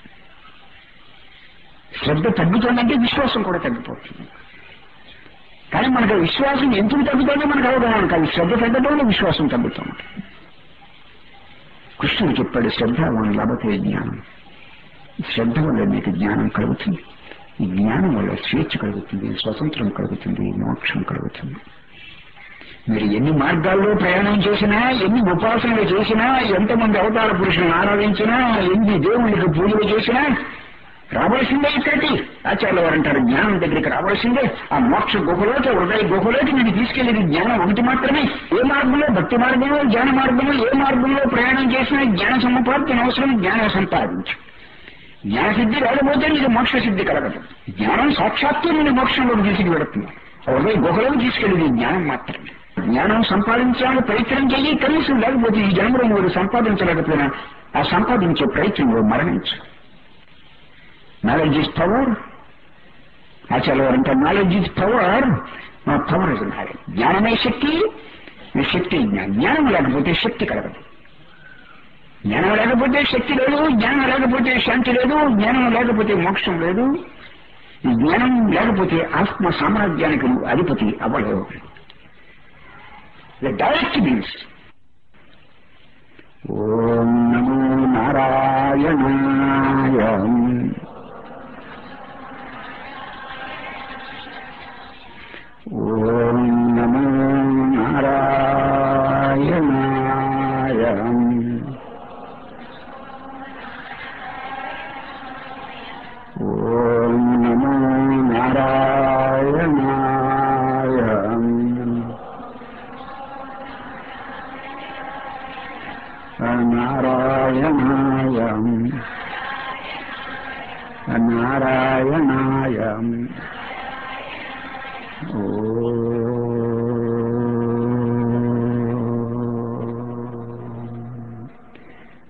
S1: శ్రద్ధ తగ్గుతుందంటే విశ్వాసం కూడా తగ్గిపోతుంది కానీ మనకు ఆ విశ్వాసం ఎందుకు తగ్గుతుందో మనకు అవగాహన కాదు శ్రద్ధ తగ్గడంలో విశ్వాసం తగ్గుతుంది కృష్ణుడు చెప్పాడు శ్రద్ధ వన్ లభతే జ్ఞానం శ్రద్ధ వల్ల మీకు జ్ఞానం కలుగుతుంది ఈ జ్ఞానం వల్ల స్వేచ్ఛ కలుగుతుంది స్వతంత్రం కలుగుతుంది మోక్షం కలుగుతుంది మీరు ఎన్ని మార్గాల్లో ప్రయాణం చేసినా ఎన్ని ఉపాసనలు చేసినా ఎంతమంది అవతార పురుషులను ఆరాధించినా ఎన్ని దేవుళ్ళకి పూజలు చేసినా రావాల్సిందే ఇక్కడికి ఆచార్య వారు అంటారు జ్ఞానం దగ్గరికి రావాల్సిందే ఆ మోక్ష గుహలోకి హృదయ గుహలోకి నేను తీసుకెళ్లేది జ్ఞానం ఒకటి మాత్రమే ఏ మార్గంలో భక్తి మార్గంలో జ్ఞాన మార్గంలో ఏ మార్గంలో ప్రయాణం చేసినా జ్ఞాన సముపార్జన అవసరం జ్ఞానం సంపాదించు జ్ఞాన సిద్ధి రాకపోతే నీకు మోక్ష సిద్ధి కలగదు జ్ఞానం సాక్షాత్తు నేను మోక్షంలోకి తీసుకు వెళుతుంది హృదయ గుహలోకి తీసుకెళ్ళేది జ్ఞానం మాత్రమే జ్ఞానం సంపాదించాలని ప్రయత్నం చెయ్యి కనీసం లేకపోతే ఈ జన్మలో నువ్వు సంపాదించలేకపోయినా ఆ సంపాదించే ప్రయత్నంలో మరణించు నాలెడ్జ్ ఇస్ పవర్ ఆచార్య వారు అంటే నాలెడ్జ్ ఇస్ పవర్ మా పవర్ ఇస్ నాలెడ్జ్ జ్ఞానమే శక్తి మీ శక్తి జ్ఞానం జ్ఞానం లేకపోతే శక్తి కలగదు జ్ఞానం లేకపోతే శక్తి లేదు జ్ఞానం లేకపోతే శాంతి లేదు జ్ఞానం లేకపోతే మోక్షం లేదు ఈ జ్ఞానం లేకపోతే ఆత్మ సామ్రాజ్యానికి నువ్వు అధిపతి అవ్వలేవు డైరెక్ట్ మీన్స్ ఓం నమో నారాయణాయ ఓం నమో నారాయణాయ ఓం నమో నారాయణాయ నారాయణాయ నారాయణాయ